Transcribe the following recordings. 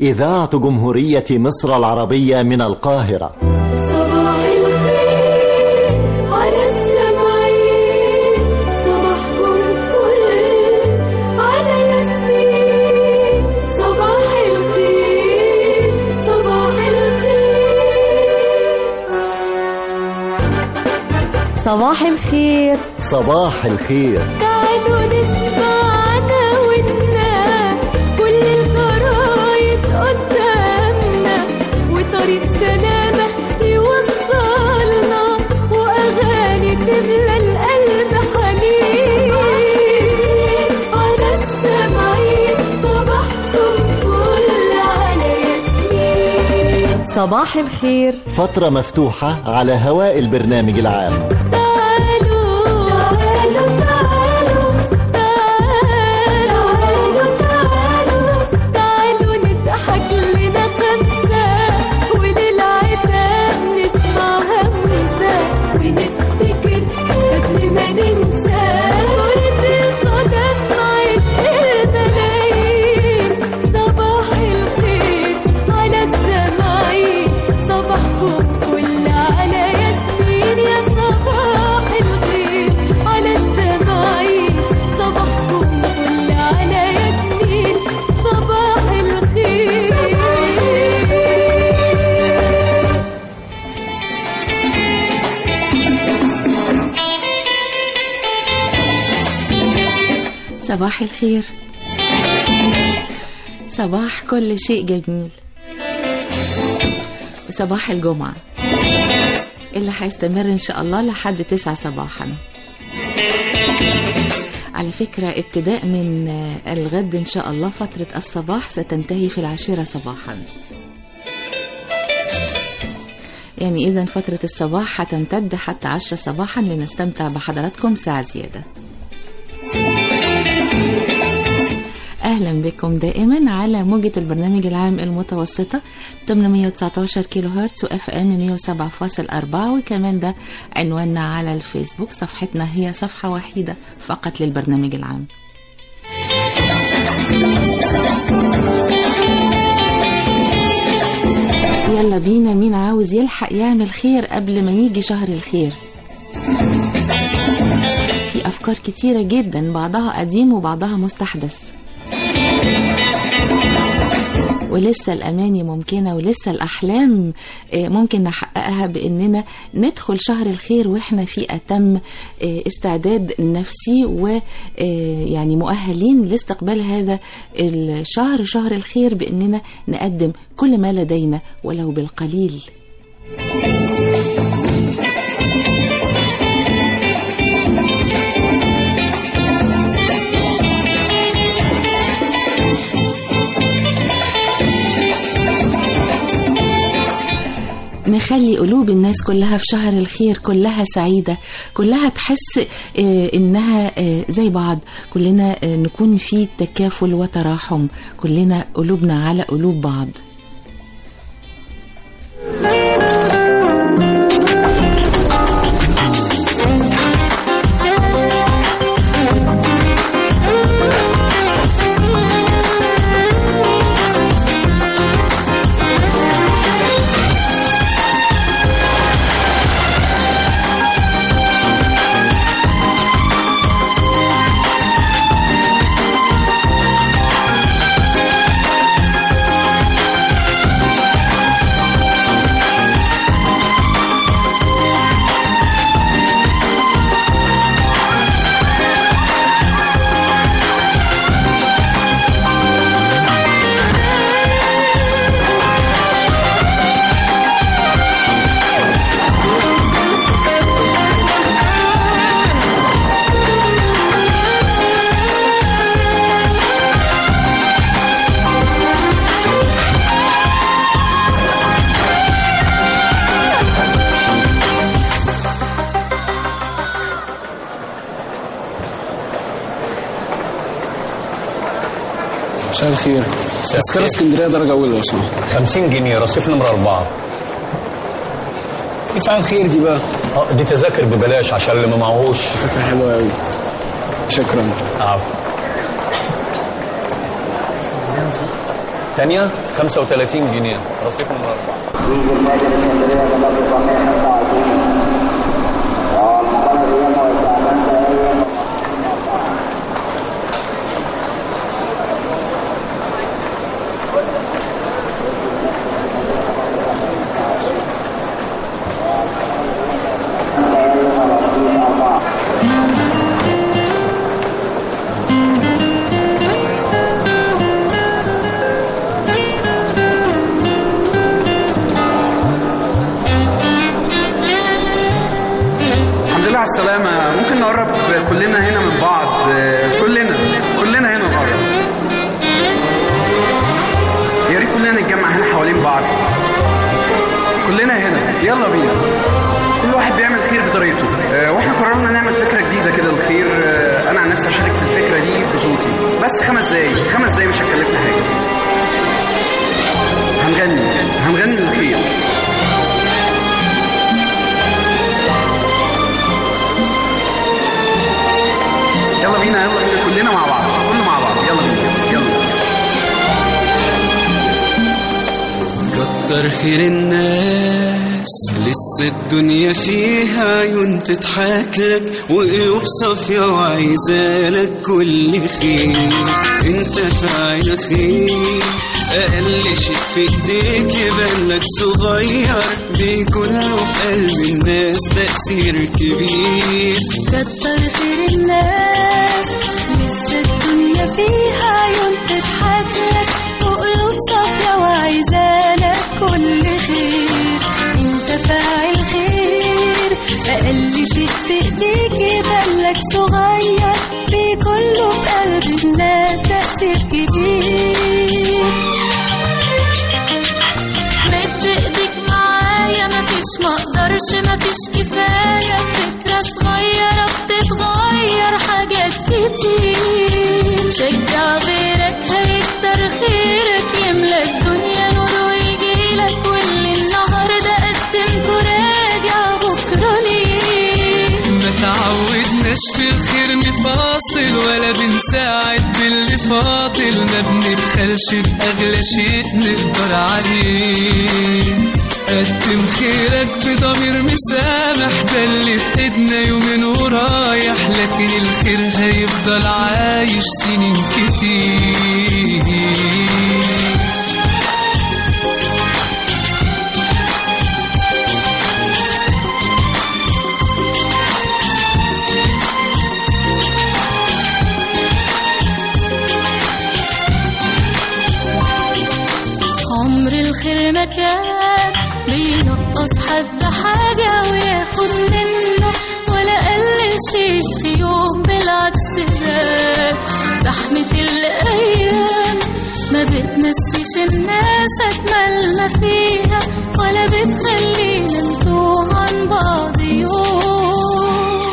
إذاعة جمهورية مصر العربية من القاهرة صباح الخير على السمعين صباحكم فل على ياسمين صباح الخير صباح الخير صباح الخير صباح الخير تعالوا نسمعنا ونا كل الجرايد قدامنا وطريق سلامة يوصلنا وأغاني تملى القلب حنين على السمعين صباحكم فل على ياسمين صباح الخير فترة مفتوحة على هواء البرنامج العام تعالوا تعالوا تعالوا تعالوا تعالوا تعالوا نضحك لنا خمسة وللعتاب نسمع همسة ونفتكر قبل ما ننسى كرة القدم عشق الملايين صباح الخير على السماعين صباحكم كل على ياسمين يا صباح الخير على السماعين صباحكم كل على ياسمين صباح الخير صباح الخير صباح كل شيء جميل وصباح الجمعة اللي هيستمر إن شاء الله لحد تسعة صباحا على فكرة ابتداء من آه، الغد إن شاء الله فترة الصباح ستنتهي في العاشرة صباحا يعني إذا فترة الصباح هتمتد حتى عشرة صباحا لنستمتع بحضراتكم ساعة زيادة أهلا بكم دائما على موجة البرنامج العام المتوسطة 819 كيلو هرتز وأف أم 107.4 وكمان ده عنواننا على الفيسبوك صفحتنا هي صفحة وحيدة فقط للبرنامج العام يلا بينا مين عاوز يلحق يعمل خير قبل ما يجي شهر الخير في أفكار كتيرة جدا بعضها قديم وبعضها مستحدث ولسه الأماني ممكنة ولسه الأحلام آه، ممكن نحققها بأننا ندخل شهر الخير وإحنا في أتم آه، استعداد نفسي ويعني مؤهلين لاستقبال هذا الشهر شهر الخير بأننا نقدم كل ما لدينا ولو بالقليل نخلي قلوب الناس كلها في شهر الخير كلها سعيدة كلها تحس آه، إنها آه، زي بعض كلنا آه، نكون في تكافل وتراحم كلنا قلوبنا على قلوب بعض مساء الخير تذكرة اسكندرية درجة أولى لو سمحت 50 جنيه رصيف نمرة أربعة ايه فعل خير دي بقى؟ اه دي تذاكر ببلاش عشان اللي ما معهوش فكرة حلوة أوي شكرا عفو تانية 35 جنيه رصيف نمرة أربعة الحمد لله على السلامة ممكن نقرب كلنا هنا من بعض آه، كلنا كلنا هنا نقرب يا ريت كلنا نتجمع هنا حوالين بعض كلنا هنا يلا بينا كل واحد بيعمل خير بطريقته آه، واحنا قررنا نعمل فكرة جديدة كده للخير آه، انا عن نفسي هشارك في الفكرة دي بصوتي بس خمس دقايق خمس دقايق مش هتكلفنا حاجة هنغني هنغني للخير يلا بينا يلا بينا كلنا مع بعض كله مع بعض يلا بينا يلا كتر خير الناس لسه الدنيا فيها عيون تضحك لك وقلوب صافية وعايزالك كل خير انت فاعل خير أقل شيء في ايديك يبان لك صغير بيكون له في قلب الناس تأثير كبير كتر خير الناس لسه الدنيا فيها عيون تضحك لك وقلوب صافية وعايزالك كل خير انت فاعل خير اقل شيء في ايديك يبان لك صغير بكله في قلب الناس تأثير كبير مد ايديك معايا مفيش مقدرش مفيش كفاية فكرة صغيرة بتتغير حاجات كتير شجع غيرك هيكتر خيرك يملى الدنيا نور ويجيلك واللي النهاردة قدمته راجع بكرة ليك ما تعودناش في الخير نفاصل ولا بنساعد باللي فاضل ما بنبخلش بأغلى شيء نقدر عليه قدم خيرك بضمير مسامح ده اللي في ايدنا يومين ورايح لكن الخير هيفضل عايش سنين كتير عمر الخير ما كان بينقص حد حاجة وياخد منه ولا قلل شيء في يوم بالعكس ده زحمة الأيام ما بتنسيش الناس أجمل ما فيها ولا بتخلينا نتوه عن بعض يوم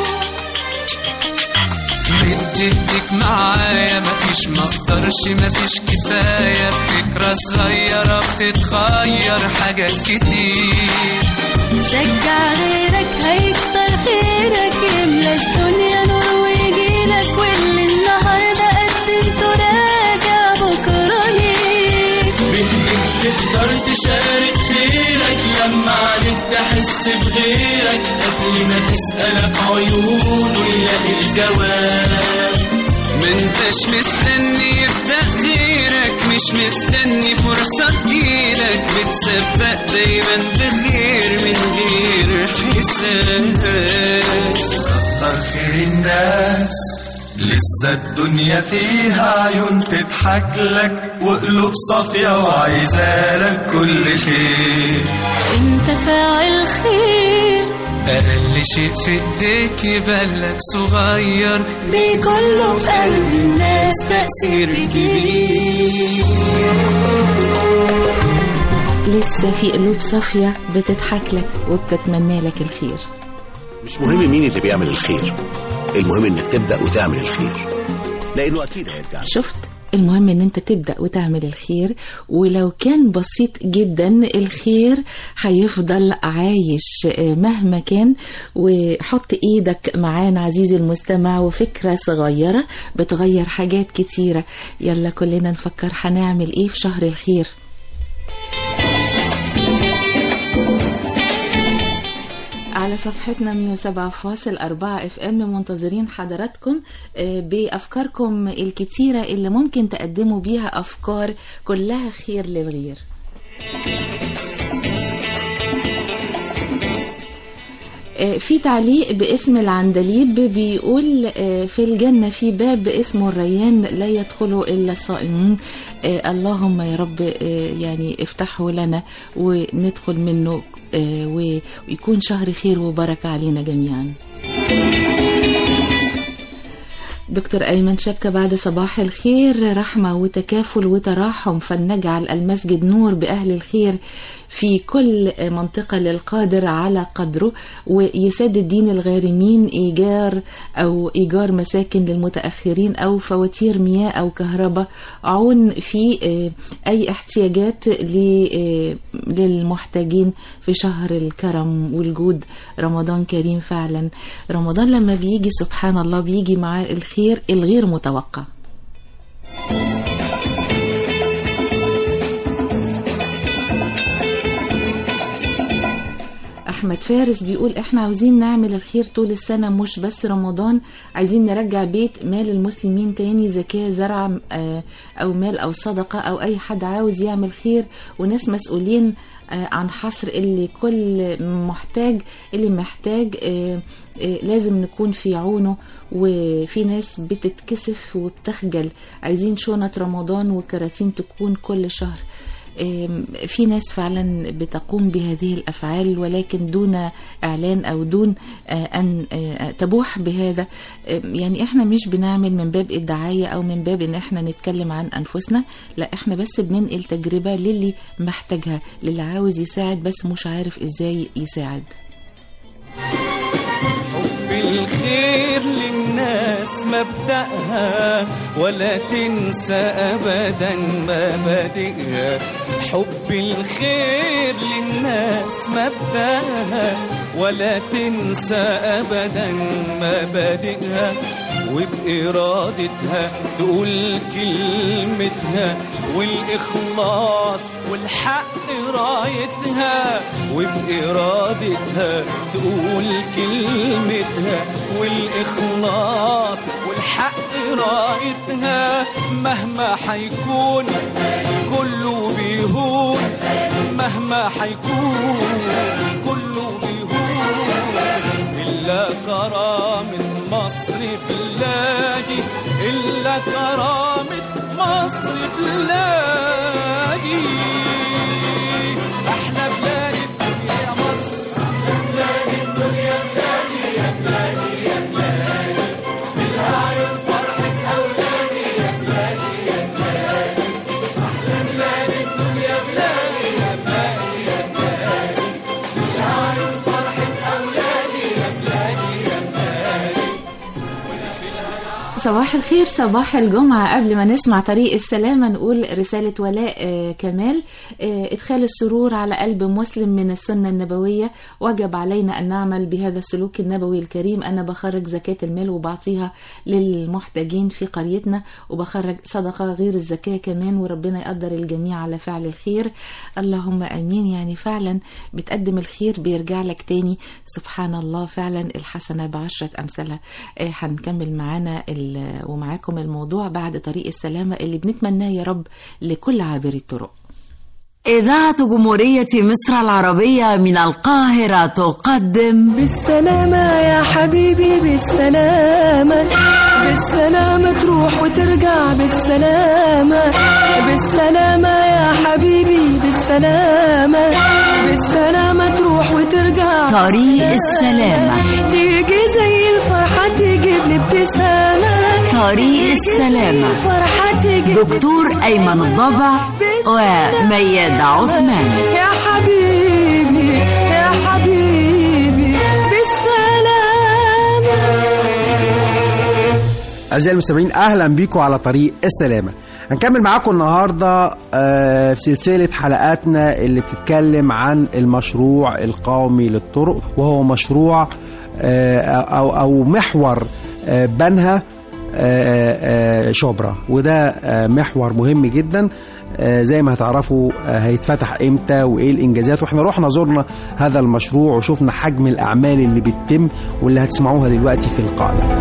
مد ايديك معايا مفيش مقدرش مفيش كفاية فكرة صغيرة بتتغير حاجات كتير شجع غيرك هيكتر خيرك يملى الدنيا نور ويجيلك واللي النهارده قدمته راجع بكره ليك بإيدك تقدر تشارك خيرك لما عليك تحس بغيرك قبل ما تسألك عيونه يلاقي الجواب ما انتش مستني يبدأ خيرك مش مستني فرصة تجيلك بتسبق دايما بخير من غير حساب كتر خير الناس لسه الدنيا فيها عيون تضحك لك وقلوب صافية وعايزالك كل خير انت فاعل خير أقل شيء في إيديك يبانلك صغير بكله في قلب الناس تأثير كبير لسه في قلوب صافية بتضحك لك وبتتمنى لك الخير مش مهم مين اللي بيعمل الخير المهم انك تبدأ وتعمل الخير لانه اكيد هيرجع لك. شفت المهم ان انت تبدأ وتعمل الخير ولو كان بسيط جدا الخير هيفضل عايش آه، مهما كان وحط ايدك معانا عزيزي المستمع وفكرة صغيرة بتغير حاجات كتيرة يلا كلنا نفكر هنعمل ايه في شهر الخير على صفحتنا 107.4 اف ام منتظرين حضراتكم آه، بافكاركم الكتيره اللي ممكن تقدموا بيها افكار كلها خير للغير آه، في تعليق باسم العندليب بيقول آه، في الجنة في باب اسمه الريان لا يدخله إلا الصائمون آه، اللهم يا رب آه، يعني افتحه لنا وندخل منه آه، ويكون شهر خير وبركة علينا جميعا دكتور أيمن شبكة بعد صباح الخير رحمة وتكافل وتراحم فلنجعل المسجد نور بأهل الخير في كل منطقة للقادر على قدره ويسدد دين الغارمين إيجار أو إيجار مساكن للمتأخرين أو فواتير مياه أو كهرباء عون في آه، أي احتياجات ل- آه، للمحتاجين في شهر الكرم والجود رمضان كريم فعلا رمضان لما بيجي سبحان الله بيجي مع الخير الغير متوقع احمد فارس بيقول احنا عاوزين نعمل الخير طول السنة مش بس رمضان عايزين نرجع بيت مال المسلمين تاني زكاة زرع آه، او مال او صدقة او اي حد عاوز يعمل خير وناس مسؤولين آه، عن حصر اللي كل محتاج اللي محتاج آه، آه، لازم نكون في عونه وفي ناس بتتكسف وبتخجل عايزين شنط رمضان وكراتين تكون كل شهر آم، في ناس فعلا بتقوم بهذه الافعال ولكن دون اعلان او دون آه، ان آه، تبوح بهذا آم، يعني احنا مش بنعمل من باب الدعايه او من باب ان احنا نتكلم عن انفسنا لا احنا بس بننقل تجربه للي محتاجها للي عاوز يساعد بس مش عارف ازاي يساعد بالخير للناس مبدأها ولا تنسى أبدا مبادئها حب الخير للناس مبدأها ولا تنسى أبدا مبادئها وبإرادتها تقول كلمتها والإخلاص والحق رايتها وبإرادتها تقول كلمتها والإخلاص والحق رايتها مهما حيكون كله بيهون مهما حيكون كله بيهون إلا كرامة مصر بلادي إلا كرامة مصر بلادي أحلى بلاد الدنيا يا مصر أحلى بلاد الدنيا بلادي يا بلادي يا بلادي بالعيون فرحة أولادي يا بلادي يا بلادي أحلى بلاد الدنيا بلادي يا بلادي يا بلادي بالعيون فرحة أولادي يا بلادي يا بلادي صباح الخير صباح الجمعة قبل ما نسمع طريق السلامة نقول رسالة ولاء آه، كمال آه، إدخال السرور على قلب مسلم من السنة النبوية وجب علينا أن نعمل بهذا السلوك النبوي الكريم أنا بخرج زكاة المال وبعطيها للمحتاجين في قريتنا وبخرج صدقة غير الزكاة كمان وربنا يقدر الجميع على فعل الخير اللهم أمين يعني فعلا بتقدم الخير بيرجع لك تاني سبحان الله فعلا الحسنة بعشرة أمثالها آه، هنكمل معانا ال- ومعاكم الموضوع بعد طريق السلامة اللي بنتمناه يا رب لكل عابر الطرق إذاعة جمهورية مصر العربية من القاهرة تقدم بالسلامة يا حبيبي بالسلامة بالسلامة تروح وترجع بالسلامة بالسلامة يا حبيبي بالسلامة بالسلامة تروح وترجع طريق السلامة. تيجي زي الفرحة تجيب لي ابتسامة طريق السلامة. الفرحة تجيب دكتور أيمن الضبع وميادة عثمان يا حبيبي يا حبيبي بالسلامة أعزائي المستمعين أهلا بيكم على طريق السلامة هنكمل معاكم النهارده آه، في سلسله حلقاتنا اللي بتتكلم عن المشروع القومي للطرق وهو مشروع آه، او او محور آه، بنها آه، آه، شبرا وده آه، محور مهم جدا آه، زي ما هتعرفوا آه، هيتفتح امتى وايه الانجازات واحنا رحنا زرنا هذا المشروع وشفنا حجم الاعمال اللي بتتم واللي هتسمعوها دلوقتي في القاعده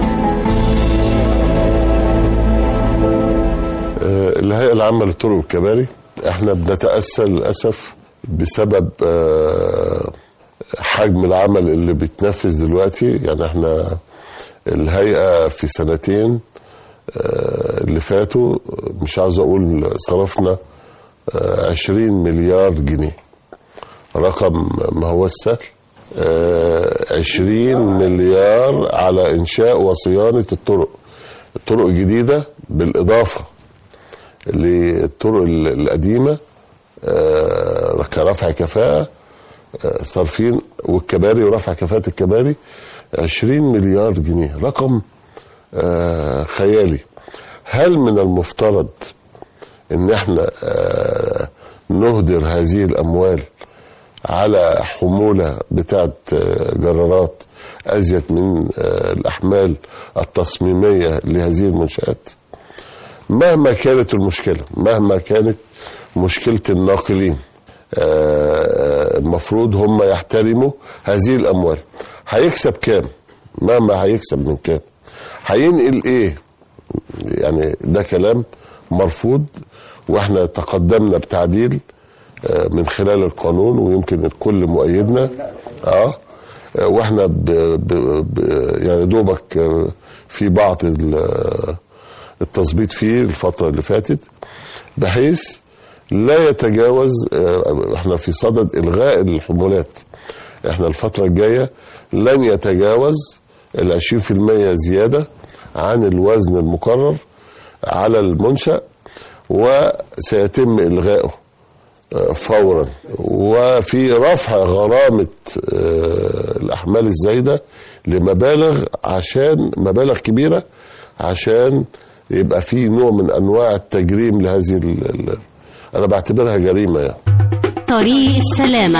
آه، الهيئة العامة للطرق والكباري احنا بنتأثر للأسف بسبب آه، حجم العمل اللي بيتنفذ دلوقتي يعني احنا الهيئة في سنتين آه، اللي فاتوا مش عاوز اقول صرفنا آه، 20 مليار جنيه رقم ما هو سهل آه، 20 مليار على انشاء وصيانة الطرق الطرق الجديدة بالإضافة للطرق ال- القديمة آه، كرفع كفاءة آه، صارفين والكباري ورفع كفاءة الكباري 20 مليار جنيه رقم آه، خيالي هل من المفترض ان احنا آه، نهدر هذه الاموال على حمولة بتاعت آه، جرارات أزيد من آه، الأحمال التصميمية لهذه المنشآت مهما كانت المشكلة مهما كانت مشكلة الناقلين آه، المفروض هم يحترموا هذه الأموال هيكسب كام مهما هيكسب من كام هينقل ايه يعني ده كلام مرفوض واحنا تقدمنا بتعديل آه، من خلال القانون ويمكن الكل مؤيدنا اه آه، واحنا ب ب ب يعني دوبك آه، في بعض ال- التظبيط فيه الفترة اللي فاتت بحيث لا يتجاوز آه، احنا في صدد الغاء الحمولات احنا الفترة الجاية لن يتجاوز ال 20% زيادة عن الوزن المقرر على المنشأ وسيتم إلغائه آه، فورا وفي رفع غرامة آه، الأحمال الزايدة لمبالغ عشان مبالغ كبيرة عشان يبقى في نوع من أنواع التجريم لهذه ال- ال- أنا بعتبرها جريمة يعني طريق السلامة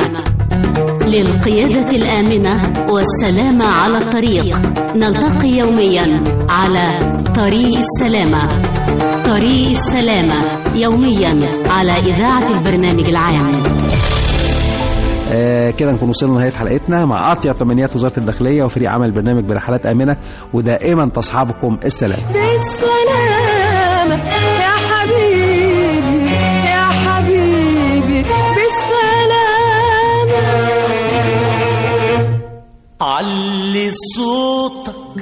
للقيادة الآمنة والسلامة على الطريق نلتقي يوميا على طريق السلامة طريق السلامة يوميا على إذاعة البرنامج العام آه كده نكون وصلنا لنهايه حلقتنا مع اطيب تمنيات وزاره الداخليه وفريق عمل البرنامج برحلات امنه ودائما تصحبكم السلام بالسلامة يا حبيبي يا حبيبي بالسلامة علي صوتك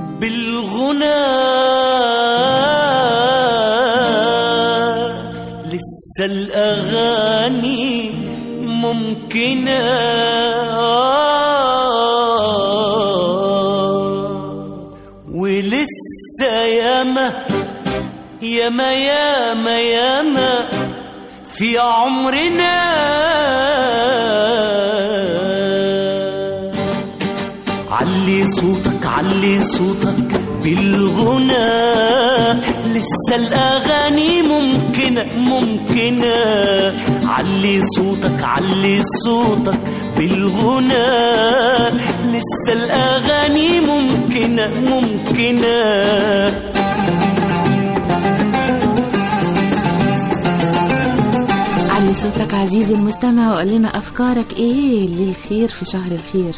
بالغنى لسه الأغاني ممكنة ولسه ياما ياما ياما ياما في عمرنا علي صوتك علي صوتك بالغنى لسه الأغاني ممكنة ممكنة علي صوتك علي صوتك بالغنى لسه الأغاني ممكنة ممكنة علي صوتك عزيزي المستمع وقول لنا أفكارك إيه للخير في شهر الخير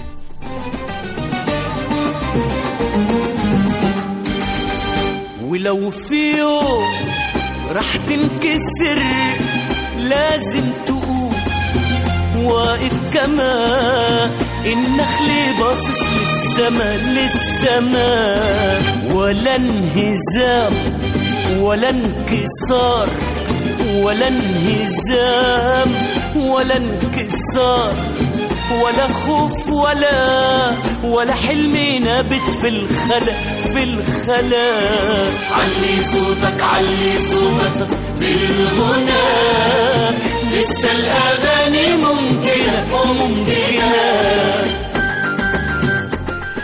ولو في يوم راح تنكسر لازم تقوم واقف كما النخل باصص للسما للسما ولا انهزام ولا انكسار ولا انهزام ولا انكسار ولا خوف ولا ولا حلم نابت في الخلا في الخلا علي صوتك علي صوتك بالغنى لسه الأغاني ممكنة ممكنة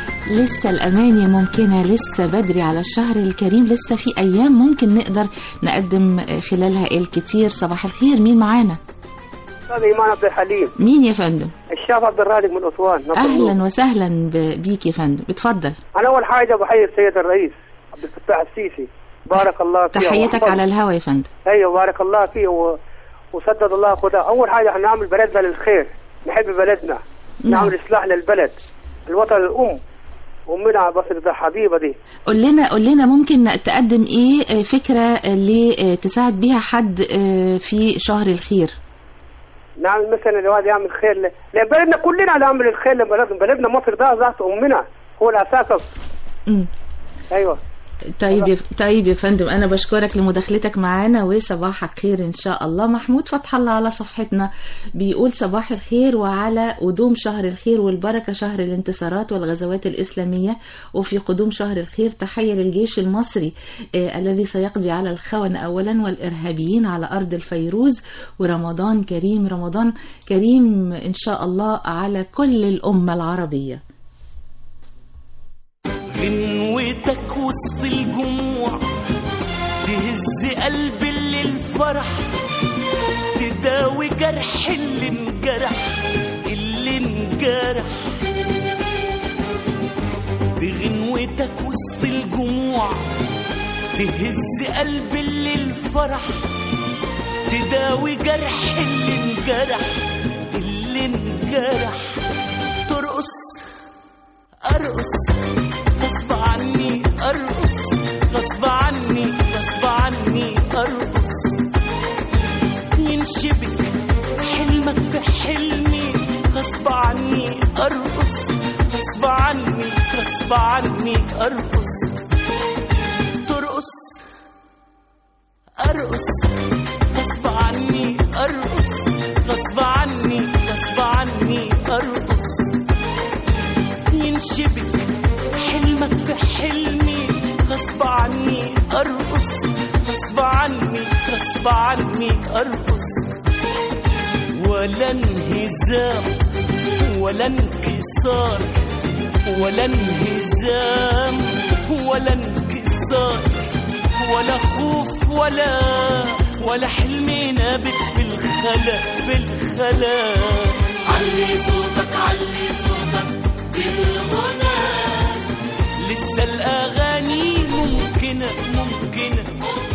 ولسه الأماني ممكنة لسه بدري على الشهر الكريم لسه في أيام ممكن نقدر نقدم خلالها الكتير صباح الخير مين معانا استاذ ايمان عبد الحليم مين يا فندم الشاف عبد الرازق من اسوان نصر النور. أهلا وسهلا ب- بيك يا فندم اتفضل انا اول حاجه بحيي السيد الرئيس عبد الفتاح السيسي بارك الله فيه تحيتك وحفظه. على الهوا يا فندم ايوه بارك الله فيه و... وسدد الله خدا اول حاجه هنعمل بلدنا للخير نحب بلدنا نعمل اصلاح للبلد الوطن الام امنا بصر ده حبيبه دي قول لنا قول لنا ممكن تقدم ايه آه، فكرة اللي تساعد بيها حد آه، في شهر الخير نعمل مثلا الواحد يعمل خير ل... لبلدنا كلنا نعمل الخير لبلدنا بلدنا مصر ده ذات امنا هو الاساس مم. ايوه طيب يا طيب يا فندم انا بشكرك لمداخلتك معانا وصباحك خير ان شاء الله محمود فتح الله على صفحتنا بيقول صباح الخير وعلى قدوم شهر الخير والبركه شهر الانتصارات والغزوات الاسلاميه وفي قدوم شهر الخير تحيه للجيش المصري آه الذي سيقضي على الخونه اولا والارهابيين على ارض الفيروز ورمضان كريم رمضان كريم ان شاء الله على كل الامه العربيه غنوتك وسط الجموع تهز قلب اللي الفرح تداوي جرح اللي انجرح اللي انجرح بغنوتك وسط الجموع تهز قلب اللي الفرح تداوي جرح اللي انجرح اللي انجرح ترقص ارقص غصب عني ارقص غصب عني غصب عني ارقص ينشبك حلمك في حلمي غصب عني ارقص غصب عني غصب عني ارقص ترقص ارقص غصب عني ارقص غصب عني غصب عني ارقص ينشبك حلمك في حلمي غصب عني ارقص غصب عني غصب عني ارقص ولا انهزام ولا انكسار ولا انهزام ولا انكسار ولا خوف ولا ولا حلم نابت في الخلا في الخلا علي صوتك علي صوتك بالغنى لسه الاغاني ممكنه ممكنه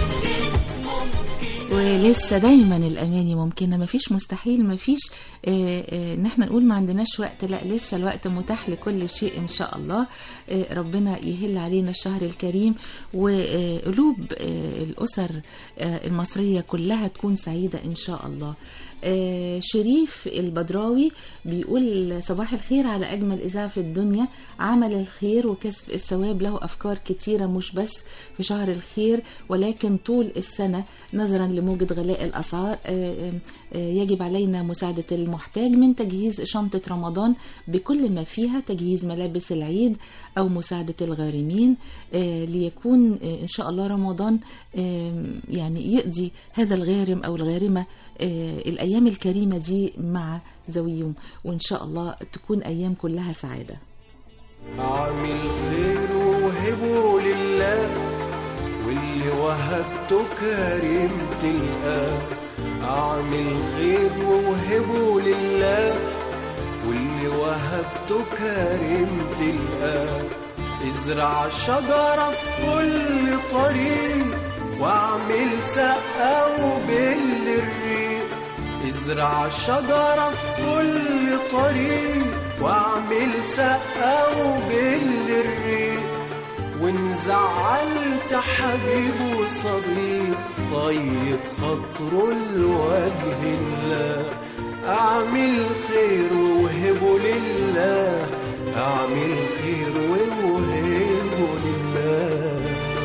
ولسه دايما الاماني ممكنه مفيش مستحيل مفيش آه، آه، ان احنا نقول ما عندناش وقت لا لسه الوقت متاح لكل شيء ان شاء الله آه، ربنا يهل علينا الشهر الكريم وقلوب آه، الاسر آه، المصريه كلها تكون سعيده ان شاء الله آه، شريف البدراوي بيقول صباح الخير على أجمل إذاعة في الدنيا عمل الخير وكسب الثواب له أفكار كتيرة مش بس في شهر الخير ولكن طول السنة نظرا لموجة غلاء الأسعار آه، آه، يجب علينا مساعدة المحتاج من تجهيز شنطة رمضان بكل ما فيها تجهيز ملابس العيد أو مساعدة الغارمين آه، ليكون آه، إن شاء الله رمضان آه، يعني يقضي هذا الغارم أو الغارمة آه، الأيام الكريمة دي مع ذويهم وإن شاء الله تكون أيام كلها سعادة أعمل خير ووهبه لله واللي وهبته كريم تلقاه أعمل خير ووهبه لله واللي وهبته كريم تلقاه ازرع شجرة في كل طريق واعمل سقا وبل الريق ازرع شجرة في كل طريق واعمل سقا وبل الريق وان زعلت حبيب وصديق طيب خاطره لوجه الله اعمل خير ووهبه لله اعمل خير ووهبه لله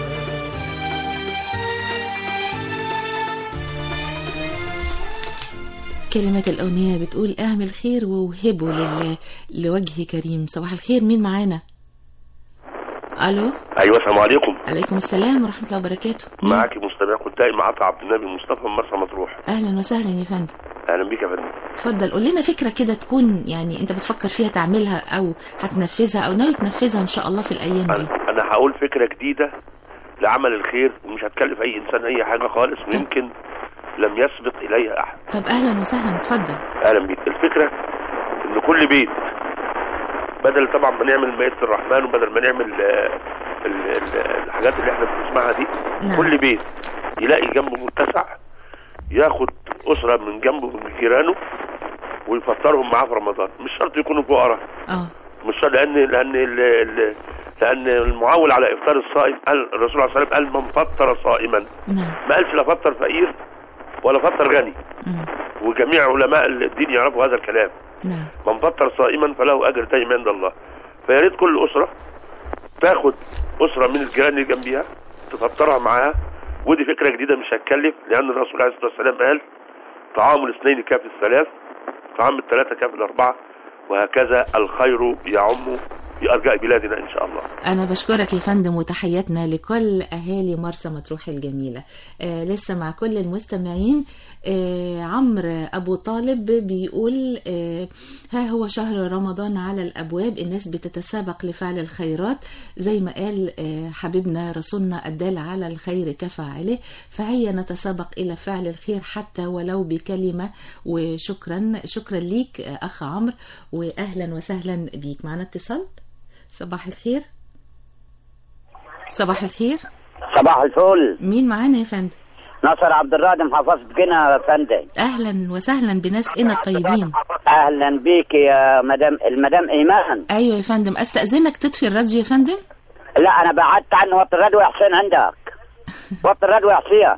كلمة الأغنية بتقول اعمل خير ووهبه لله لوجه كريم صباح الخير مين معانا ألو ايوه السلام عليكم عليكم السلام ورحمة الله وبركاته معاكي مستمع كنت مع عطا عبد النبي مصطفى من مرسى مطروح أهلا وسهلا يا فندم اهلا بيك يا فندم اتفضل قول لنا فكرة كده تكون يعني أنت بتفكر فيها تعملها أو هتنفذها أو ناوي تنفذها إن شاء الله في الأيام دي انا انا هقول فكره جديده لعمل الخير ومش هتكلف اي انسان اي حاجه خالص ويمكن لم يسبق اليها احد طب أهلا وسهلا اتفضل اهلا بيك الفكره ان كل بيت بدل طبعا ما نعمل مائده الرحمن وبدل ما نعمل آه، ال- ال- الحاجات اللي احنا بنسمعها دي نعم. كل بيت يلاقي جنبه متسع ياخد اسره من جنبه من جيرانه ويفطرهم معاه في رمضان مش شرط يكونوا فقراء اه مش شرط لان لان ال- ال- لان المعول على افطار الصائم قال الرسول عليه الصلاه والسلام قال من فطر صائما نعم ما قالش لا فطر فقير ولا فطر غني وجميع علماء الدين يعرفوا هذا الكلام نعم من فطر صائما فله اجر دائم عند الله فيا ريت كل اسره تاخد اسره من الجيران اللي جنبيها تفطرها معاها ودي فكره جديده مش هتكلف لان الرسول عليه الصلاه والسلام قال طعام الاثنين كاف الثلاث طعام الثلاثه كاف الاربعه وهكذا الخير يعم في ارجاء بلادنا ان شاء الله أنا بشكرك يا فندم وتحياتنا لكل أهالي مرسى مطروح الجميلة آه لسه مع كل المستمعين آه عمرو أبو طالب بيقول آه ها هو شهر رمضان على الأبواب الناس بتتسابق لفعل الخيرات زي ما قال آه حبيبنا رسولنا الدال على الخير كفاعله فهيا نتسابق إلى فعل الخير حتى ولو بكلمة وشكرا شكرا ليك آه أخ عمرو وأهلا وسهلا بيك معنا اتصال صباح الخير صباح الخير صباح الفل مين معانا يا فندم نصر عبد الراد محافظة جنة يا فندم اهلا وسهلا بناس إنا الطيبين اهلا بيك يا مدام المدام ايمان ايوه يا فندم استاذنك تطفي الراديو يا فندم لا انا بعدت عنه وطي الراديو يا حسين عندك وطي الراديو يا حسين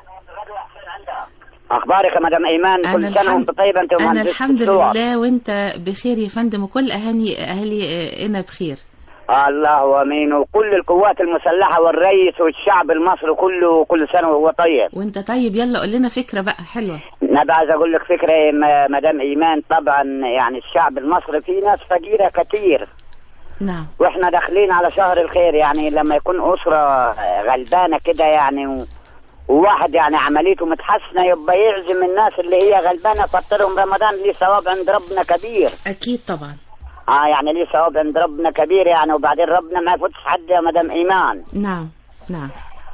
اخبارك يا مدام ايمان أنا كل سنه الحمد- وانت طيبه انت انا ومهندسة الحمد الصور. لله وانت بخير يا فندم وكل اهالي اهالي آه، إنا بخير الله امين وكل القوات المسلحه والرئيس والشعب المصري كله كل سنه وهو طيب وانت طيب يلا قول لنا فكره بقى حلوه انا عايز اقول لك فكره يا م- مدام ايمان طبعا يعني الشعب المصري فيه ناس فقيره كتير نعم واحنا داخلين على شهر الخير يعني لما يكون اسره غلبانه كده يعني و... وواحد يعني عمليته متحسنه يبقى يعزم الناس اللي هي غلبانه فطرهم رمضان ليه ثواب عند ربنا كبير اكيد طبعا اه يعني ليه ثواب عند ربنا كبير يعني وبعدين ربنا ما يفوتش حد يا مدام ايمان نعم نعم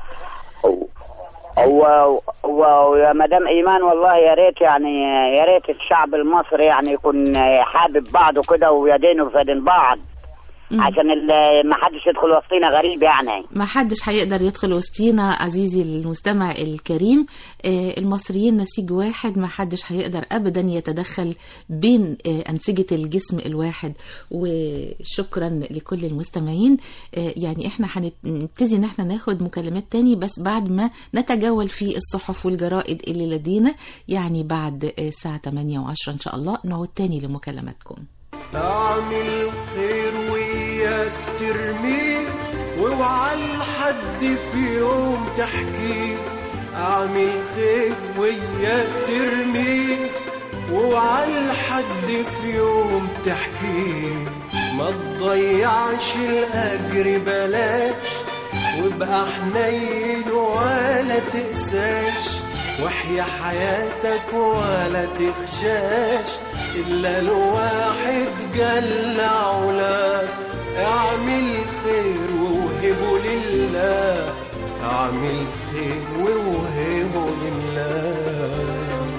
و- و- ويا مدام ايمان والله يا ريت يعني يا ريت الشعب المصري يعني يكون حابب بعضه كده ويدينه في يدين بعض عشان ال- ما حدش يدخل وسطينا غريب يعني ما حدش هيقدر يدخل وسطينا عزيزي المستمع الكريم آه، المصريين نسيج واحد ما حدش هيقدر ابدا يتدخل بين آه، انسجه الجسم الواحد وشكرا لكل المستمعين آه، يعني احنا هنبتدي ان احنا ناخد مكالمات تاني بس بعد ما نتجول في الصحف والجرائد اللي لدينا يعني بعد آه، الساعه 8 و10 ان شاء الله نعود تاني لمكالماتكم اعمل خير وياك ترميه واوعى لحد في يوم تحكيه اعمل خير وياك ترميه واوعى لحد في يوم تحكيه ما تضيعش الاجر بلاش وابقى حنين ولا تقساش واحيا حياتك ولا تخشاش إلا الواحد جل علا اعمل خير ووهبه لله اعمل خير ووهبه لله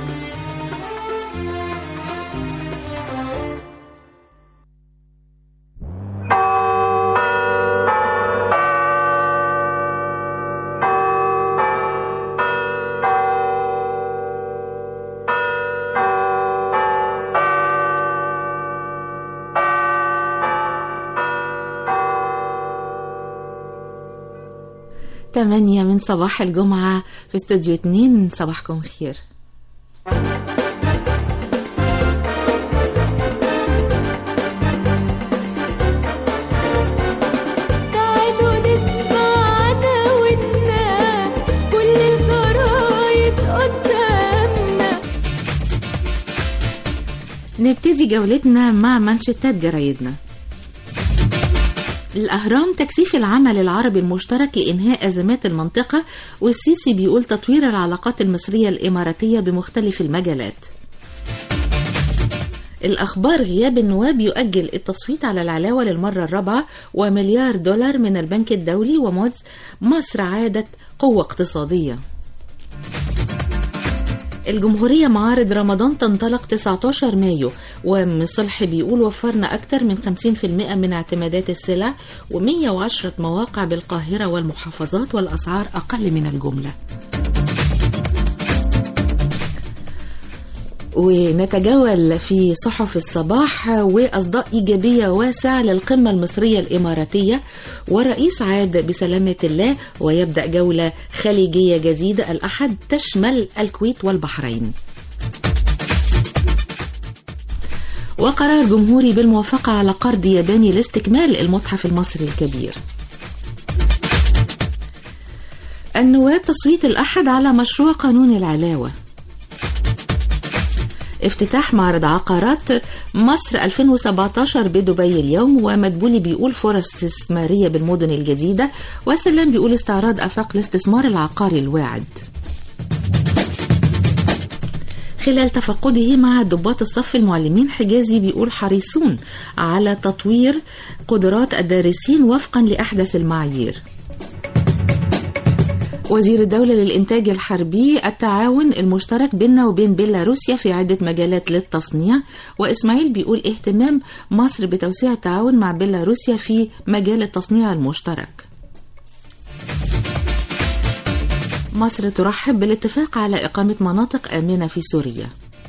تمانية من صباح الجمعة في استوديو اتنين صباحكم خير تعالوا نسمعنا ودنا كل الجرايد قدامنا نبتدي جولتنا مع منشطات جرايدنا الأهرام تكثيف العمل العربي المشترك لإنهاء أزمات المنطقة والسيسي بيقول تطوير العلاقات المصرية الإماراتية بمختلف المجالات الأخبار غياب النواب يؤجل التصويت على العلاوة للمرة الرابعة ومليار دولار من البنك الدولي ومودز مصر عادت قوة اقتصادية الجمهورية معارض رمضان تنطلق 19 مايو ومصلح بيقول وفرنا أكثر من 50% من اعتمادات السلع و110 مواقع بالقاهرة والمحافظات والأسعار أقل من الجملة ونتجول في صحف الصباح وأصداء إيجابية واسعة للقمة المصرية الإماراتية ورئيس عاد بسلامة الله ويبدأ جولة خليجية جديدة الأحد تشمل الكويت والبحرين وقرار جمهوري بالموافقة على قرض ياباني لاستكمال المتحف المصري الكبير النواب تصويت الأحد على مشروع قانون العلاوة افتتاح معرض عقارات مصر 2017 بدبي اليوم ومدبولي بيقول فرص استثمارية بالمدن الجديدة وسلام بيقول استعراض أفاق الاستثمار العقاري الواعد خلال تفقده مع ضباط الصف المعلمين حجازي بيقول حريصون على تطوير قدرات الدارسين وفقا لأحدث المعايير وزير الدولة للإنتاج الحربي التعاون المشترك بيننا وبين بيلاروسيا في عدة مجالات للتصنيع وإسماعيل بيقول اهتمام مصر بتوسيع التعاون مع بيلاروسيا في مجال التصنيع المشترك مصر ترحب بالاتفاق على إقامة مناطق آمنة في سوريا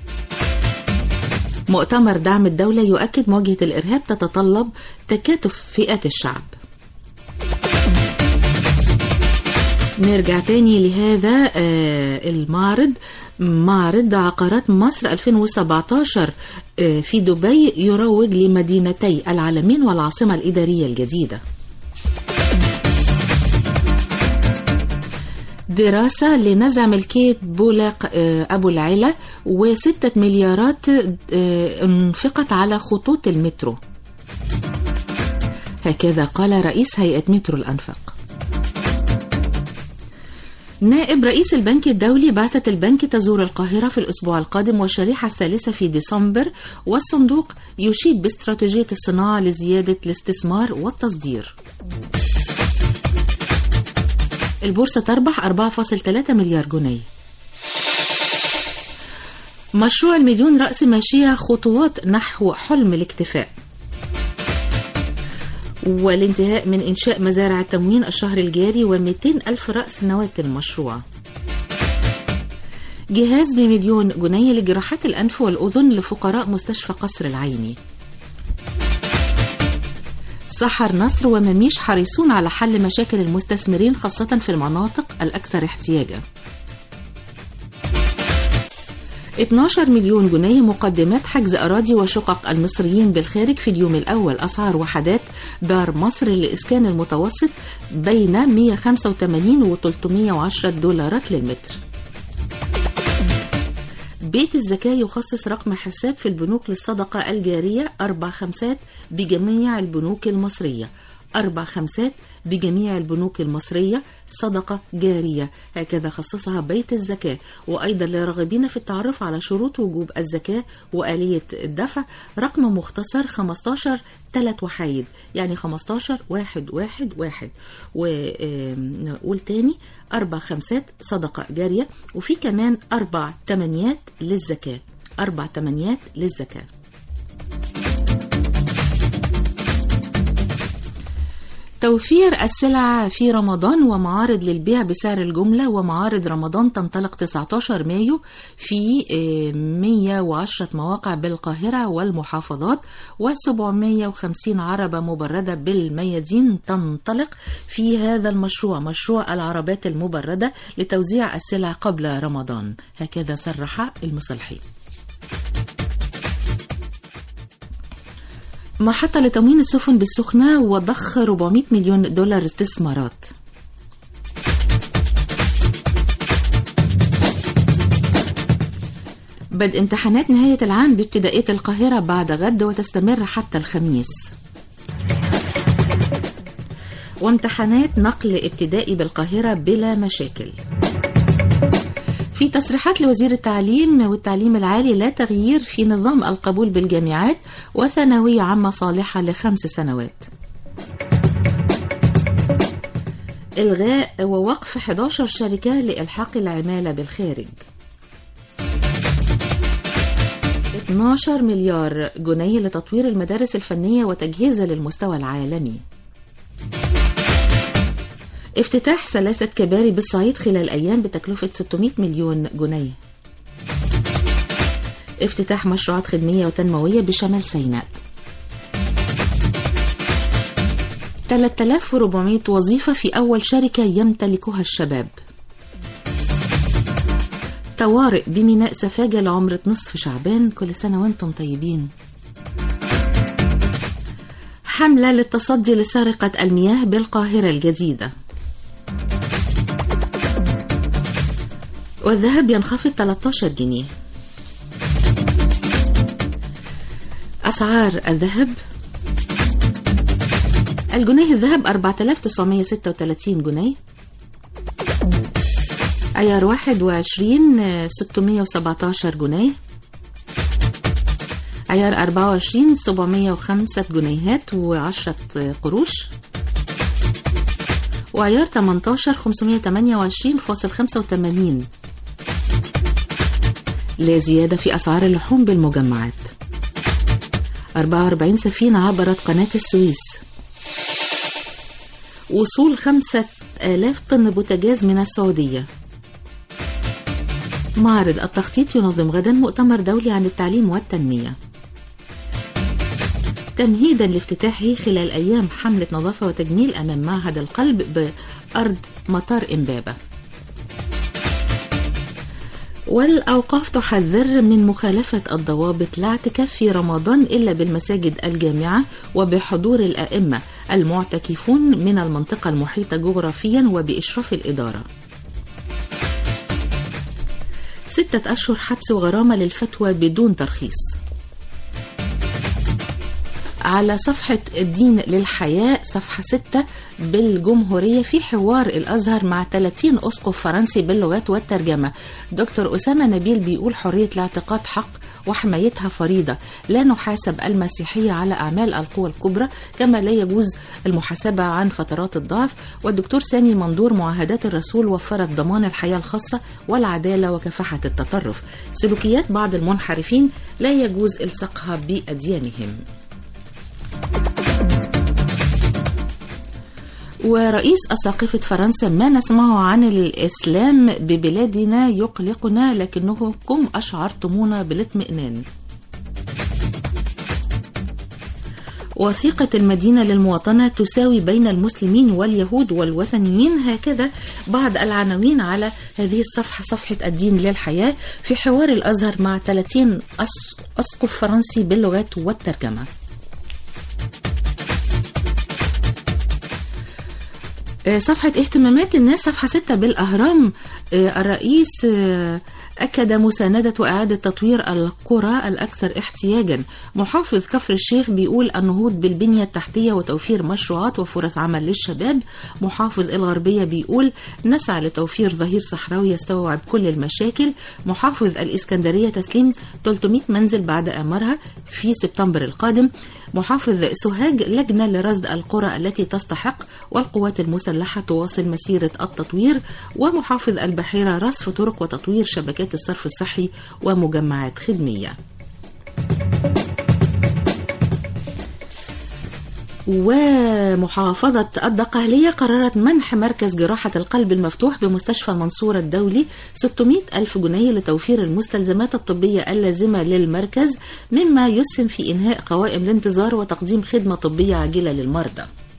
مؤتمر دعم الدولة يؤكد مواجهة الإرهاب تتطلب تكاتف فئات الشعب نرجع تاني لهذا المعرض معرض عقارات مصر 2017 في دبي يروج لمدينتي العالمين والعاصمة الإدارية الجديدة دراسة لنزع ملكية بولاق أبو العلا وستة مليارات انفقت على خطوط المترو هكذا قال رئيس هيئة مترو الأنفاق نائب رئيس البنك الدولي بعثة البنك تزور القاهرة في الأسبوع القادم والشريحة الثالثة في ديسمبر والصندوق يشيد باستراتيجية الصناعة لزيادة الاستثمار والتصدير البورصة تربح 4.3 مليار جنيه مشروع المليون رأس ماشية خطوات نحو حلم الاكتفاء والانتهاء من إنشاء مزارع التموين الشهر الجاري و200 ألف رأس نواة المشروع جهاز بمليون جنيه لجراحات الأنف والأذن لفقراء مستشفى قصر العيني سحر نصر ومميش حريصون على حل مشاكل المستثمرين خاصة في المناطق الأكثر احتياجا 12 مليون جنيه مقدمات حجز أراضي وشقق المصريين بالخارج في اليوم الأول أسعار وحدات دار مصر للإسكان المتوسط بين 185 و 310 دولارات للمتر بيت الزكاة يخصص رقم حساب في البنوك للصدقة الجارية أربع خمسات بجميع البنوك المصرية أربع خمسات بجميع البنوك المصرية صدقة جارية هكذا خصصها بيت الزكاة وأيضا للراغبين في التعرف على شروط وجوب الزكاة وآلية الدفع رقم مختصر 15 ثلاث وحايد يعني 15 واحد واحد واحد ونقول تاني أربع خمسات صدقة جارية وفي كمان أربع تمنيات للزكاة أربع تمنيات للزكاة توفير السلع في رمضان ومعارض للبيع بسعر الجملة ومعارض رمضان تنطلق 19 مايو في 110 مواقع بالقاهرة والمحافظات و750 عربة مبردة بالميادين تنطلق في هذا المشروع مشروع العربات المبردة لتوزيع السلع قبل رمضان هكذا صرح المصلحي محطة لتموين السفن بالسخنة وضخ 400 مليون دولار استثمارات بدء امتحانات نهاية العام بابتدائية القاهرة بعد غد وتستمر حتى الخميس وامتحانات نقل ابتدائي بالقاهرة بلا مشاكل في تصريحات لوزير التعليم والتعليم العالي لا تغيير في نظام القبول بالجامعات وثانوية عامة صالحة لخمس سنوات إلغاء ووقف 11 شركة لإلحاق العمالة بالخارج 12 مليار جنيه لتطوير المدارس الفنية وتجهيزها للمستوى العالمي افتتاح ثلاثة كباري بالصعيد خلال أيام بتكلفة 600 مليون جنيه افتتاح مشروعات خدمية وتنموية بشمال سيناء 3400 وظيفة في أول شركة يمتلكها الشباب طوارئ بميناء سفاجة لعمرة نصف شعبان كل سنة وانتم طيبين حملة للتصدي لسرقة المياه بالقاهرة الجديدة والذهب ينخفض 13 جنيه أسعار الذهب الجنيه الذهب 4936 جنيه عيار 21 617 جنيه عيار 24 705 جنيهات و10 قروش وعيار 18 528.85 لا زيادة في أسعار اللحوم بالمجمعات 44 سفينة عبرت قناة السويس وصول خمسة آلاف طن بوتاجاز من السعودية معرض التخطيط ينظم غدا مؤتمر دولي عن التعليم والتنمية تمهيدا لافتتاحه خلال أيام حملة نظافة وتجميل أمام معهد القلب بأرض مطار إمبابة والأوقاف تحذر من مخالفة الضوابط لا اعتكاف في رمضان إلا بالمساجد الجامعة وبحضور الأئمة المعتكفون من المنطقة المحيطة جغرافيا وبإشراف الإدارة ستة أشهر حبس وغرامة للفتوى بدون ترخيص على صفحة الدين للحياة صفحة 6 بالجمهورية في حوار الأزهر مع 30 أسقف فرنسي باللغات والترجمة دكتور أسامة نبيل بيقول حرية الاعتقاد حق وحمايتها فريضة لا نحاسب المسيحية على أعمال القوى الكبرى كما لا يجوز المحاسبة عن فترات الضعف والدكتور سامي مندور معاهدات الرسول وفرت ضمان الحياة الخاصة والعدالة وكفاحة التطرف سلوكيات بعض المنحرفين لا يجوز إلصاقها بأديانهم ورئيس أساقفة فرنسا ما نسمعه عن الإسلام ببلادنا يقلقنا لكنكم أشعرتمونا بالاطمئنان وثيقة المدينة للمواطنة تساوي بين المسلمين واليهود والوثنيين هكذا بعض العناوين على هذه الصفحة صفحة الدين للحياة في حوار الأزهر مع 30 أسقف فرنسي باللغات والترجمة صفحة اهتمامات الناس صفحة 6 بالأهرام الرئيس أكد مساندة وإعادة تطوير القرى الأكثر احتياجا محافظ كفر الشيخ بيقول النهوض بالبنية التحتية وتوفير مشروعات وفرص عمل للشباب محافظ الغربية بيقول نسعى لتوفير ظهير صحراوي يستوعب كل المشاكل محافظ الإسكندرية تسليم 300 منزل بعد أمرها في سبتمبر القادم محافظ سوهاج لجنة لرصد القرى التي تستحق والقوات المسلحة تواصل مسيرة التطوير ومحافظ البحيرة رصف طرق وتطوير شبكات الصرف الصحي ومجمعات خدمية ومحافظة الدقهلية قررت منح مركز جراحة القلب المفتوح بمستشفى المنصورة الدولي 600 ألف جنيه لتوفير المستلزمات الطبية اللازمة للمركز مما يسهم في إنهاء قوائم الانتظار وتقديم خدمة طبية عاجلة للمرضى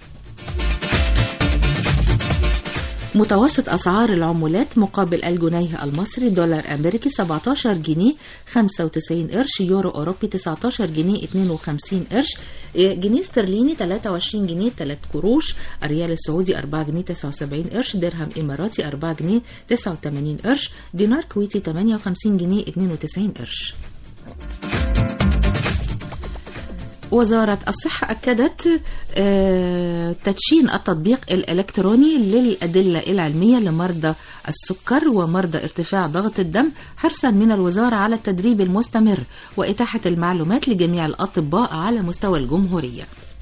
متوسط أسعار العملات مقابل الجنيه المصري دولار أمريكي 17 جنيه 95 قرش يورو أوروبي 19 جنيه 52 قرش جنيه استرليني 23 جنيه 3 قروش الريال السعودي 4 جنيه 79 قرش درهم إماراتي 4 جنيه 89 قرش دينار كويتي 58 جنيه 92 قرش وزارة الصحة أكدت آه، تدشين التطبيق الإلكتروني للأدلة العلمية لمرضى السكر ومرضى ارتفاع ضغط الدم حرصا من الوزارة على التدريب المستمر وإتاحة المعلومات لجميع الأطباء على مستوى الجمهورية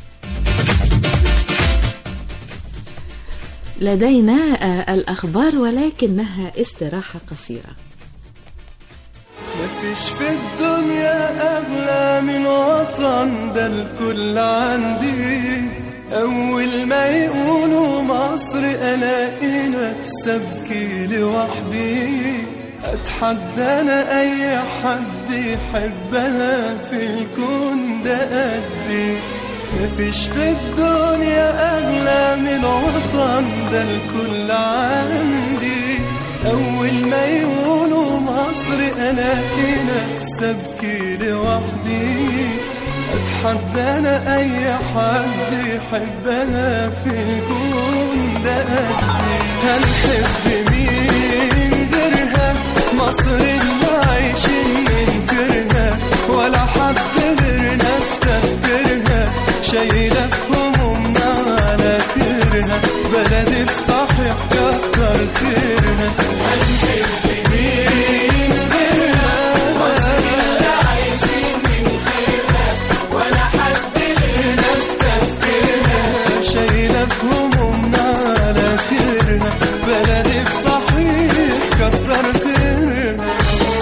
لدينا آه، الأخبار ولكنها استراحة قصيرة مفيش في الدنيا أغلى من وطن ده الكل عندي أول ما يقولوا مصر ألاقي نفسي أبكي لوحدي أتحدى أنا أي حد يحبها في الكون ده قدي مفيش في الدنيا أغلى من وطن ده الكل عندي أول ما يقولوا مصر ألاقي نفسي أبكي لوحدي أتحدى أنا أي حد يحبها في الكون ده قدي هنحب مين غيرها مصر اللي عايشين ننكرها ولا حد غيرنا في تفكيرها شايلة في همومنا على كرها بلدي بصحيح كتر خيرها هنحب مين غيرها مصر اللي عايشين ننكرها ولا حد غيرنا في تفكيرها شايلة في همومنا على كرها بلدي بصحيح كتر خيرها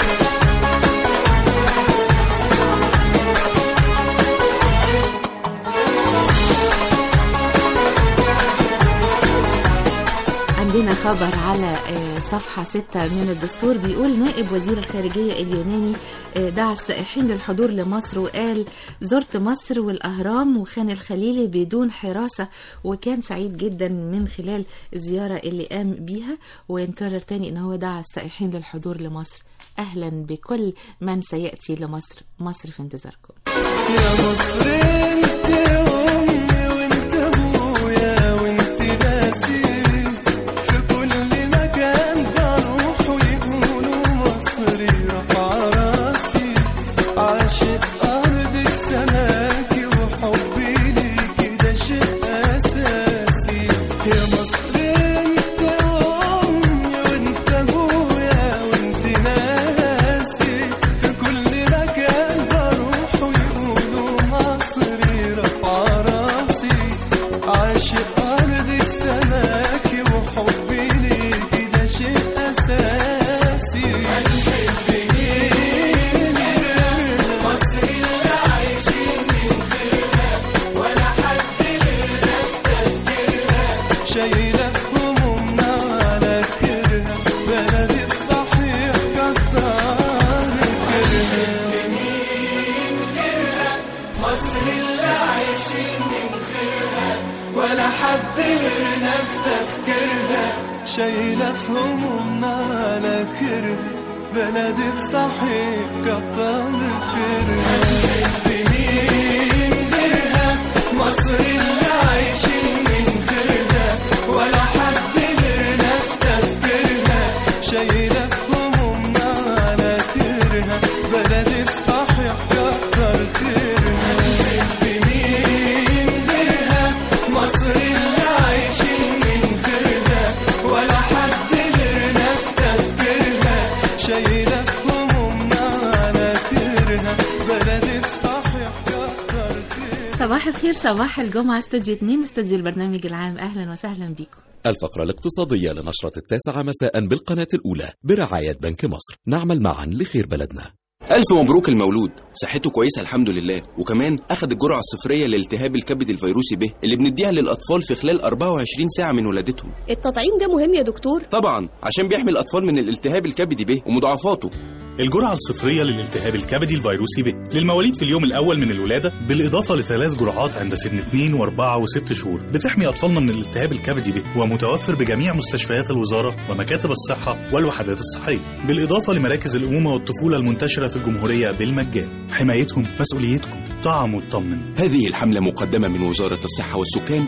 عندنا خبر على آه، صفحة 6 من الدستور بيقول نائب وزير الخارجية اليوناني آه، دعا السائحين للحضور لمصر وقال زرت مصر والأهرام وخان الخليلي بدون حراسة وكان سعيد جدا من خلال الزيارة اللي قام بيها وينكرر تاني ان هو دعا السائحين للحضور لمصر أهلا بكل من سيأتي لمصر مصر في انتظاركم يا مصر انت امي وانت ابويا وانت ناسي في كل مكان بروح ويقولوا مصري رفع راسي عاشق ارضك سماكي وحبي ليكي ده شيء اساسي يا مصر انت امي وانت ابويا وانت ناسي في كل مكان بروح ويقولوا مصري رفع راسي عاشق أرضك سماكي وحبي ليكي ده شيء أساسي مصر اللي عايشين من خيرها ولا حد غيرنا في تفكيرها شايلة همومنا على كرها بلدي بصحيح كتر خيرها مصر اللي عايشين من خيرها ولا حد غيرنا في تفكيرها شايلة في همومنا على كرها بلدي بصحيح كتر خيرها مين غيرها مصر اللي عايشين من خيرها ولا حد غيرنا في تفكيرها شايلة في همومنا على كرها بلدي بصحيح كتر خيرها مين غيرها مصر اللي عايشين من خيرها ولا حد غيرنا في تفكيرها شايلة في همومنا على كرها بلدي بصحيح كتر خيرها صباح الخير صباح الجمعة استوديو 2 استوديو البرنامج العام أهلا وسهلا بكم الفقرة الاقتصادية لنشرة التاسعة مساء بالقناة الأولى برعاية بنك مصر نعمل معا لخير بلدنا ألف مبروك المولود صحته كويسة الحمد لله وكمان أخد الجرعة الصفرية لالتهاب الكبد الفيروسي به اللي بنديها للأطفال في خلال 24 ساعة من ولادتهم التطعيم ده مهم يا دكتور طبعا عشان بيحمي الأطفال من الالتهاب الكبدي به ومضاعفاته الجرعة الصفرية للالتهاب الكبدي الفيروسي ب للمواليد في اليوم الأول من الولادة بالإضافة لثلاث جرعات عند سن 2 و4 و6 شهور بتحمي أطفالنا من الالتهاب الكبدي به ومتوفر بجميع مستشفيات الوزارة ومكاتب الصحة والوحدات الصحية بالإضافة لمراكز الأمومة والطفولة المنتشرة في الجمهورية بالمجان حمايتهم مسؤوليتكم طعم وطمن هذه الحملة مقدمة من وزارة الصحة والسكان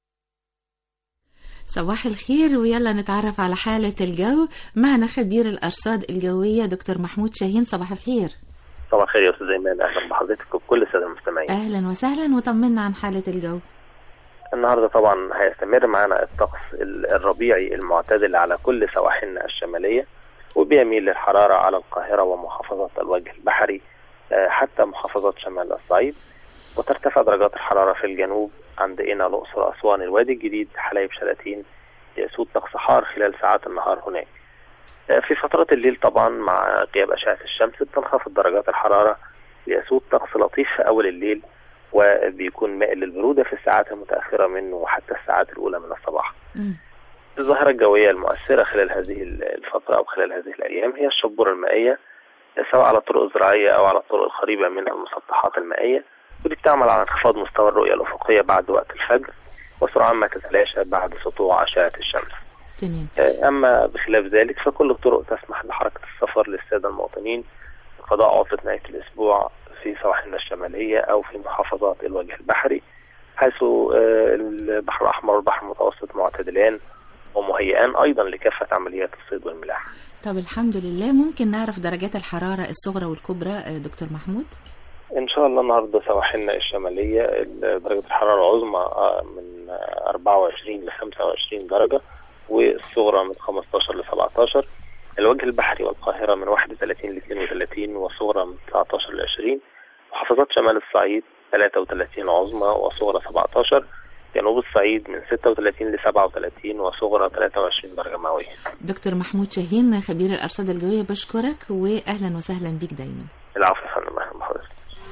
صباح الخير ويلا نتعرف على حالة الجو معنا خبير الأرصاد الجوية دكتور محمود شاهين صباح الخير صباح الخير يا استاذ ايمان اهلا بحضرتك وبكل الساده المستمعين اهلا وسهلا وطمنا عن حالة الجو النهارده طبعا هيستمر معنا الطقس ال- الربيعي المعتدل على كل سواحلنا الشماليه وبيميل للحراره على القاهره ومحافظات الوجه البحري آه، حتى محافظات شمال الصعيد وترتفع درجات الحراره في الجنوب عند قنا الاقصر اسوان الوادي الجديد حلايب شلاتين يسود طقس حار خلال ساعات النهار هناك آه، في فترات الليل طبعا مع غياب اشعه الشمس بتنخفض درجات الحراره ليسود طقس لطيف في اول الليل وبيكون مائل للبرودة في الساعات المتأخرة منه وحتى الساعات الأولى من الصباح الظاهرة الجوية المؤثرة خلال هذه الفترة أو خلال هذه الأيام هي الشبورة المائية سواء على الطرق الزراعية أو على الطرق القريبة من المسطحات المائية ودي بتعمل على انخفاض مستوى الرؤية الأفقية بعد وقت الفجر وسرعان ما تتلاشى بعد سطوع أشعة الشمس تمام آه، أما بخلاف ذلك فكل الطرق تسمح بحركة السفر للسادة المواطنين لقضاء عطلة نهاية الأسبوع في سواحلنا الشمالية أو في محافظات الوجه البحري حيث آه، البحر الأحمر والبحر المتوسط معتدلان ومهيئان أيضا لكافة عمليات الصيد والملاحة طب الحمد لله ممكن نعرف درجات الحرارة الصغرى والكبرى آه، دكتور محمود إن شاء الله النهاردة سواحلنا الشمالية ال- درجة الحرارة العظمى آه، من آه، 24 ل 25 درجة والصغرى من 15 ل 17 الوجه البحري والقاهرة من 31 ل 32 والصغرى من 19 ل 20 محافظات شمال الصعيد 33 عظمى وصغرى 17 جنوب الصعيد من 36 ل 37 وصغرى 23 درجة مئوية دكتور محمود شاهين خبير الأرصاد الجوية بشكرك وأهلا وسهلا بيك دايما العفو يا فندم أهلا بحضرتك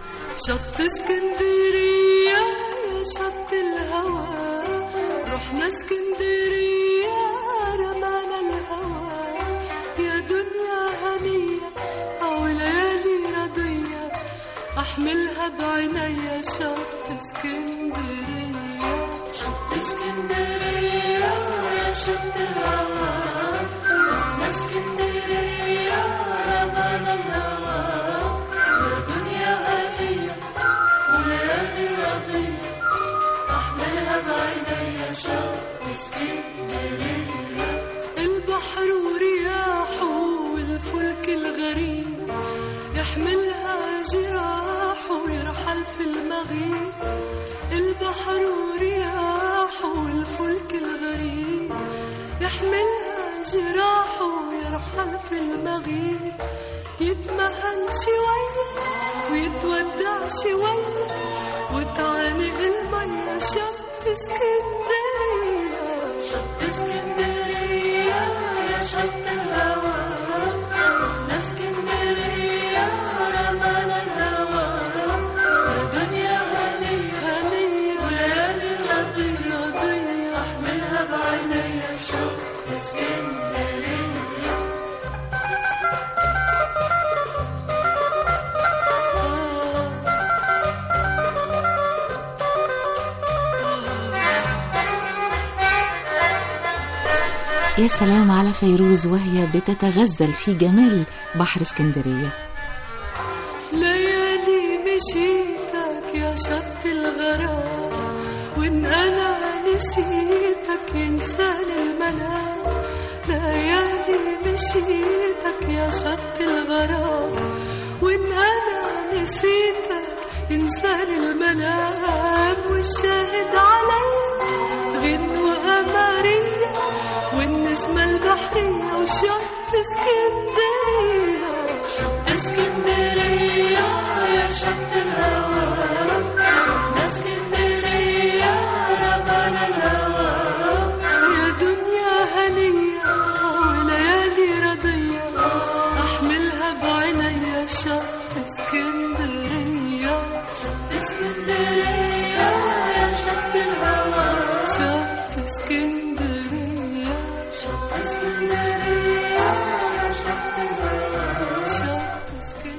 شط اسكندرية يا شط الهوى رحنا اسكندرية رمانا الهوى يا دنيا هنية أو ليالي رضية أحملها بعينيا شط اسكندرية شط اسكندرية يا شط الهوى رحنا اسكندرية رمانا الهوى يا دنيا هنية وليالي رضية أحملها بعينيا شوق اسكندرية البحر ورياحه والفلك الغريب يحملها جراحه ويرحل في المغيب البحر ورياحه والفلك الغريب يحملها جراحه ويرحل في المغيب يتمهل شوية ويتودع شوية وتعانق المية شط اسكندرية شط اسكندرية يا شط الهوى رحنا اسكندرية رمانا الهوى يا دنيا هنية هنية وليالي رضية رضية احملها بعينيا شط اسكندرية يا سلام على فيروز وهي بتتغزل في جمال بحر اسكندرية ليالي مشيتك يا شط الغرام وان انا نسيتك ينساني المنام ليالي مشيتك يا شط الغرام وان انا نسيتك ينساني المنام والشاهد عليا غنوة قمرية والنسمة البحرية وشط اسكندرية شط اسكندرية يا شط الهوى رحنا اسكندرية رمانا الهوى يا دنيا هنية وليالي رضية أحملها بعينيا شط اسكندرية شط اسكندرية يا شط الهوى شط اسكندرية شط اسكندرية يا شط الهوى شط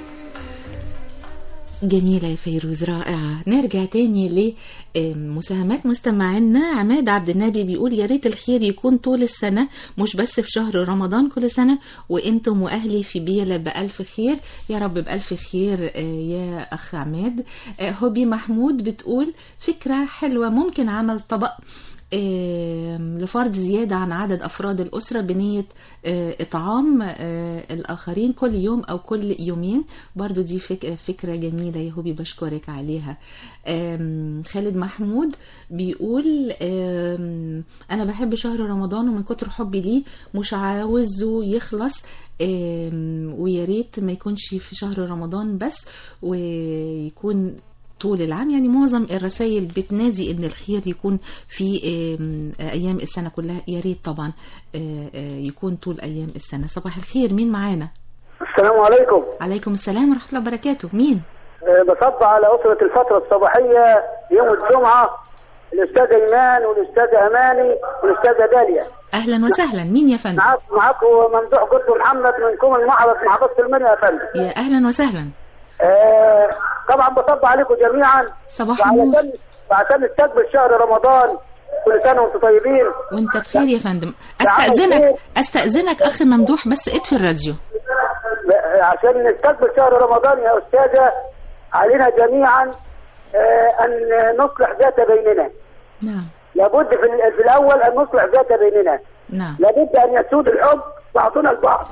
جميلة يا فيروز رائعة نرجع تاني لمساهمات مستمعينا عماد عبد النبي بيقول يا ريت الخير يكون طول السنة مش بس في شهر رمضان كل سنة وانتم واهلي في بيلة بألف خير يا رب بألف خير آه، يا أخ عماد آه، هوبي محمود بتقول فكرة حلوة ممكن عمل طبق آم، لفرض زيادة عن عدد أفراد الأسرة بنية آه، إطعام آه، الآخرين كل يوم أو كل يومين برضو دي فك- فكرة جميلة يا هوبي بشكرك عليها آم، خالد محمود بيقول آم، أنا بحب شهر رمضان ومن كتر حبي ليه مش عاوزه يخلص آم، ويا ريت ما يكونش في شهر رمضان بس ويكون طول العام يعني معظم الرسائل بتنادي ان الخير يكون في آم، ايام السنه كلها يا ريت طبعا آه، آه، يكون طول ايام السنه صباح الخير مين معانا السلام عليكم عليكم السلام ورحمه الله وبركاته مين أه، بصب على أسرة الفترة الصباحية يوم الجمعة الأستاذ إيمان والأستاذة أماني والأستاذة داليا اهلا وسهلا مين يا فندم معاك معاكم ممدوح قطب محمد من كوم المعرض مع بس المنيا يا فندم يا اهلا وسهلا أه، طبعا بصب عليكم جميعا صباح النور. وعشان وعشان نستقبل شهر رمضان كل سنة وأنتم طيبين وانت بخير يا فندم عام استاذنك الخير. استاذنك اخ ممدوح بس اطفي الراديو ب- عشان نستقبل شهر رمضان يا أستاذة علينا جميعا أه، أن نصلح ذات بيننا نعم لابد في, ال- في الأول أن نصلح ذات بيننا نعم لابد أن يسود الحب بعضنا البعض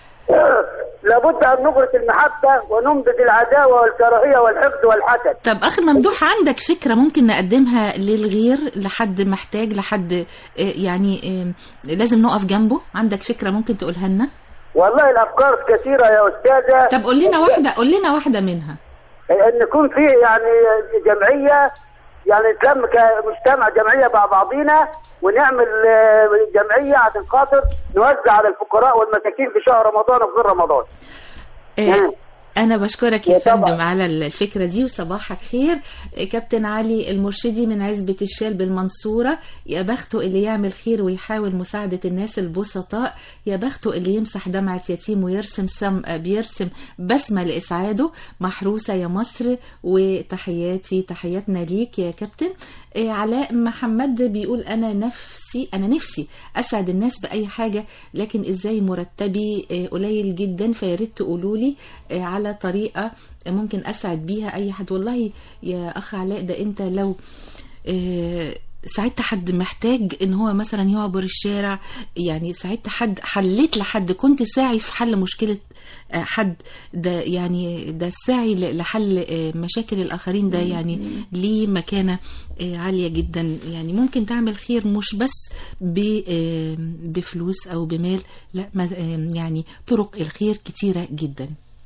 لابد أن نغرس المحبة وننبذ العداوة والكراهية والحقد والحسد طب اخ ممدوح عندك فكره ممكن نقدمها للغير لحد محتاج لحد آه، يعني آه، لازم نقف جنبه عندك فكره ممكن تقولها لنا والله الأفكار كثيرة يا أستاذة طب قول لنا واحده قول لنا واحده منها أن يكون في يعني جمعية يعني نتلم كمجتمع جمعية مع بعضينا ونعمل آه، جمعية عشان خاطر نوزع على الفقراء والمساكين في شهر رمضان وفي غير رمضان آه، أنا بشكرك يا فندم على الفكرة دي وصباحك خير آه، كابتن علي المرشدي من عزبة الشال بالمنصورة يا بخته اللي يعمل خير ويحاول مساعدة الناس البسطاء يا بخته اللي يمسح دمعة يتيم ويرسم سم آه، بيرسم بسمة لإسعاده محروسة يا مصر وتحياتي تحياتنا ليك يا كابتن آه، علاء محمد بيقول أنا نفسي أنا نفسي أسعد الناس بأي حاجة لكن إزاي مرتبي آه، قليل جدا فيا ريت تقولوا لي آه، على طريقة ممكن أسعد بيها أي حد والله يا أخ علاء ده أنت لو آه، ساعدت حد محتاج ان هو مثلا يعبر الشارع يعني ساعدت حد حليت لحد كنت ساعي في حل مشكلة آه، حد ده يعني ده السعي ل- لحل آه، مشاكل الآخرين ده يعني ليه مكانة آه، عالية جدا يعني ممكن تعمل خير مش بس ب- آه، بفلوس أو بمال لا ما- آه، يعني طرق الخير كتيرة جدا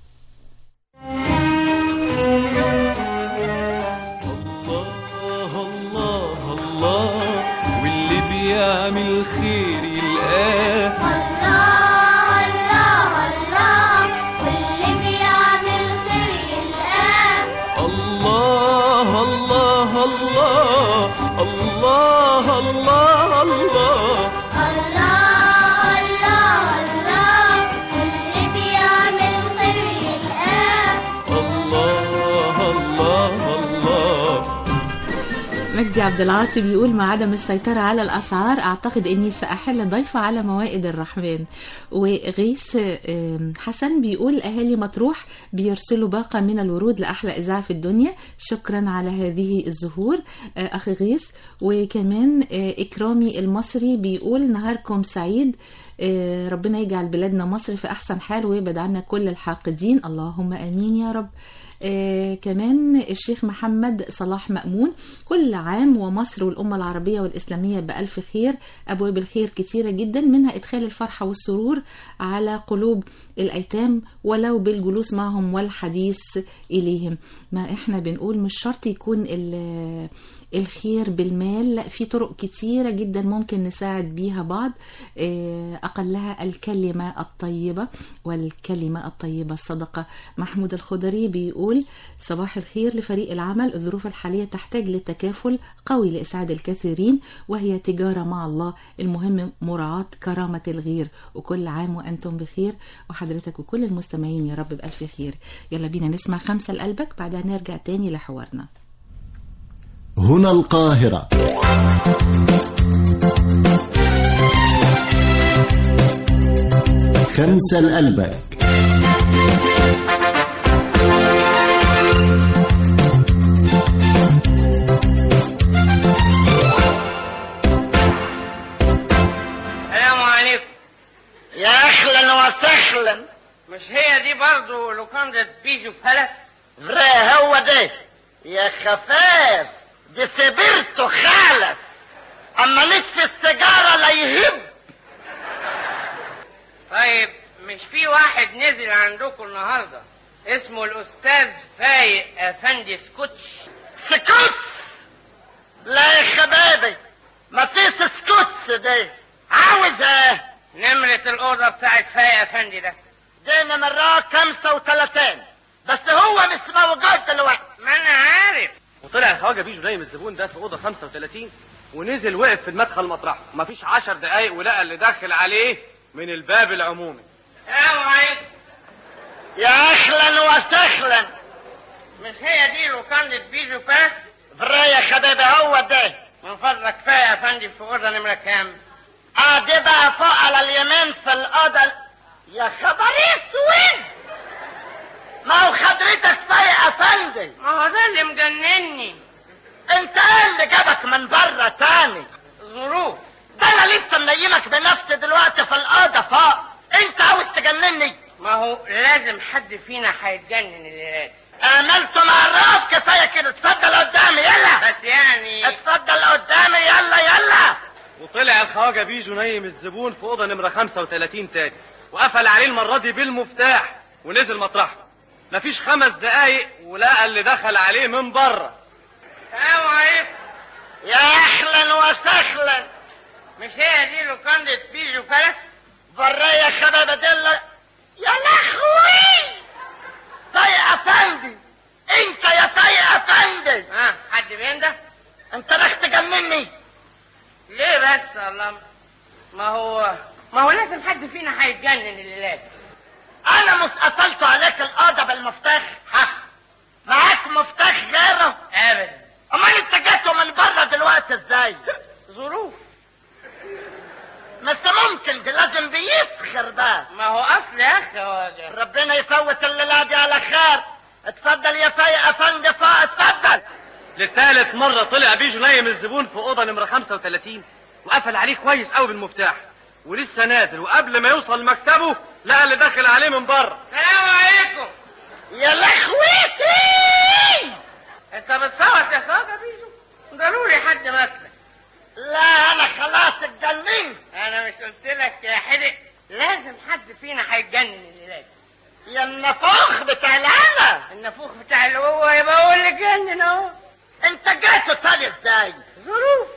الله الله الله واللي بيعمل خير يلقاه الله الله الله واللي بيعمل خير يلقاه الله الله الله الله الله الله الله الله الله واللي بيعمل خير يلقاه الله الله الله مجدي عبد العاطي بيقول مع عدم السيطرة على الأسعار أعتقد أني سأحل ضيفة على موائد الرحمن وغيث آم، حسن بيقول أهالي مطروح بيرسلوا باقة من الورود لأحلى إذاعة في الدنيا شكرا على هذه الزهور آه، أخي غيث وكمان آه، إكرامي المصري بيقول نهاركم سعيد آه، ربنا يجعل بلادنا مصر في أحسن حال ويبعد عنا كل الحاقدين اللهم آمين يا رب آه كمان الشيخ محمد صلاح مأمون كل عام ومصر والأمة العربية والإسلامية بألف خير أبواب الخير كتيرة جدا منها إدخال الفرحة والسرور على قلوب الأيتام ولو بالجلوس معهم والحديث إليهم ما إحنا بنقول مش شرط يكون ال- الخير بالمال لا في طرق كتيرة جدا ممكن نساعد بيها بعض آه، أقلها الكلمة الطيبة والكلمة الطيبة الصدقة محمود الخضري بيقول صباح الخير لفريق العمل الظروف الحالية تحتاج لتكافل قوي لإسعاد الكثيرين وهي تجارة مع الله المهم مراعاة كرامة الغير وكل عام وأنتم بخير وحضرتك وكل المستمعين يا رب بألف خير يلا بينا نسمع خمسة لقلبك بعدها نرجع تاني لحوارنا هنا القاهرة خمسة لقلبك لوكاندا بيجو بالاس فري هو ده يا خفاف دي سبرته خالص اما نطفي السيجاره لا يهب طيب مش في واحد نزل عندكم النهارده اسمه الاستاذ فايق افندي سكوتش سكوتس لا يا خبابي ما فيش سكوتس ده عاوز ايه نمرة الأوضة بتاعت فايق أفندي ده دي نمرة 35 بس هو مش موجود دلوقتي ما أنا عارف وطلع الخواجه بيجو نايم الزبون ده في اوضه 35 ونزل وقف في المدخل مطرحه مفيش عشر دقايق ولقى اللي داخل عليه من الباب العمومي السلام عليكم يا اهلا وسهلا مش هي دي لوكاندا بيجو بالاس فري يا خبابي هو ده من فضلك فايق أفندي في أوضة نمرة كام اه دي بقى فوق على اليمين في الأوضة يا خبر اسود ما هو حضرتك فايق افندي ما هو ده اللي مجنني انت ايه اللي جابك من بره تاني ظروف ده انا لسه منيمك بنفسي دلوقتي في الأوضة فوق انت عاوز تجنني ما هو لازم حد فينا هيتجنن الليلات عملت معرف كفايه كده اتفضل قدامي يلا بس يعني اتفضل قدامي يلا يلا وطلع الخواجه بيجو نايم الزبون في اوضه نمره 35 تاني وقفل عليه المره دي بالمفتاح ونزل مطرحه مفيش خمس دقايق ولقى اللي دخل عليه من بره السلام عليكم يا اهلا وسهلا مش هي دي لوكاندا بيجو بالاس بره يا خبابه دل يا لهوي فايق افندي انت يا فايق افندي ها حد بينده انت رح تجنني ليه بس الله ما هو ما هو لازم حد فينا هيتجنن الليلات انا مش قفلت عليك الاوضه بالمفتاح ها معاك مفتاح غيره ابدا امال انت جيته من بره دلوقتي ازاي ظروف بس ممكن دي لازم بيسخر بقى ما هو اصل يا اخي هو ربنا يفوت الليله دي على خير اتفضل يا فايق افندي فوق اتفضل لثالث مرة طلع بيجو نايم الزبون في أوضة نمرة 35 وقفل عليه كويس قوي بالمفتاح ولسه نازل وقبل ما يوصل مكتبه لقى اللي داخل عليه من بره السلام عليكم يا لخويتي انت بتصوت يا خواجه بيجو ضروري حد مثلك لا انا خلاص اتجننت انا مش قلت لك يا حدق لازم حد فينا هيتجنن الليلات يا النفوخ بتاع العلا النفوخ بتاع اللي هو يبقى هو اللي جنن اهو انت جيته تاني ازاي ظروف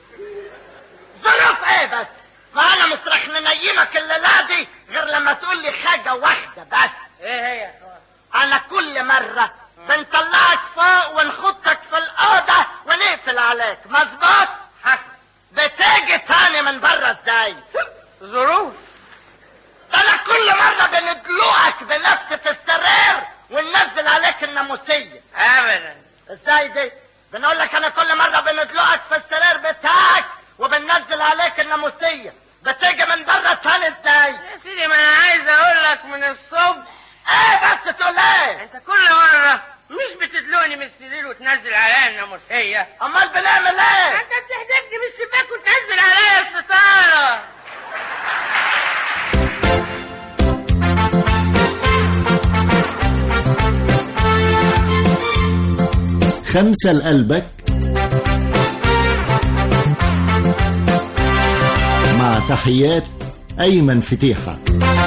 ظروف ايه بس ما انا مش رح ننيمك الليله دي غير لما تقول لي حاجه واحده بس ايه هي انا كل مره بنطلعك فوق ونخطك في الاوضه ونقفل عليك مظبوط حسن بتيجي تاني من بره ازاي ظروف ده انا كل مره بندلوقك بنفسي في السرير وننزل عليك الناموسيه ابدا ازاي دي بنقول لك انا كل مره بندلقك في السرير بتاعك وبننزل عليك الناموسيه بتيجي من بره تاني ازاي يا سيدي ما انا عايز اقول لك من الصبح ايه بس تقول ايه انت كل مره مش بتدلوني من السرير وتنزل عليا الناموسيه امال بنعمل ايه انت بتحدفني بالشباك وتنزل عليا الستاره خمسة لقلبك مع تحيات أيمن فتيحة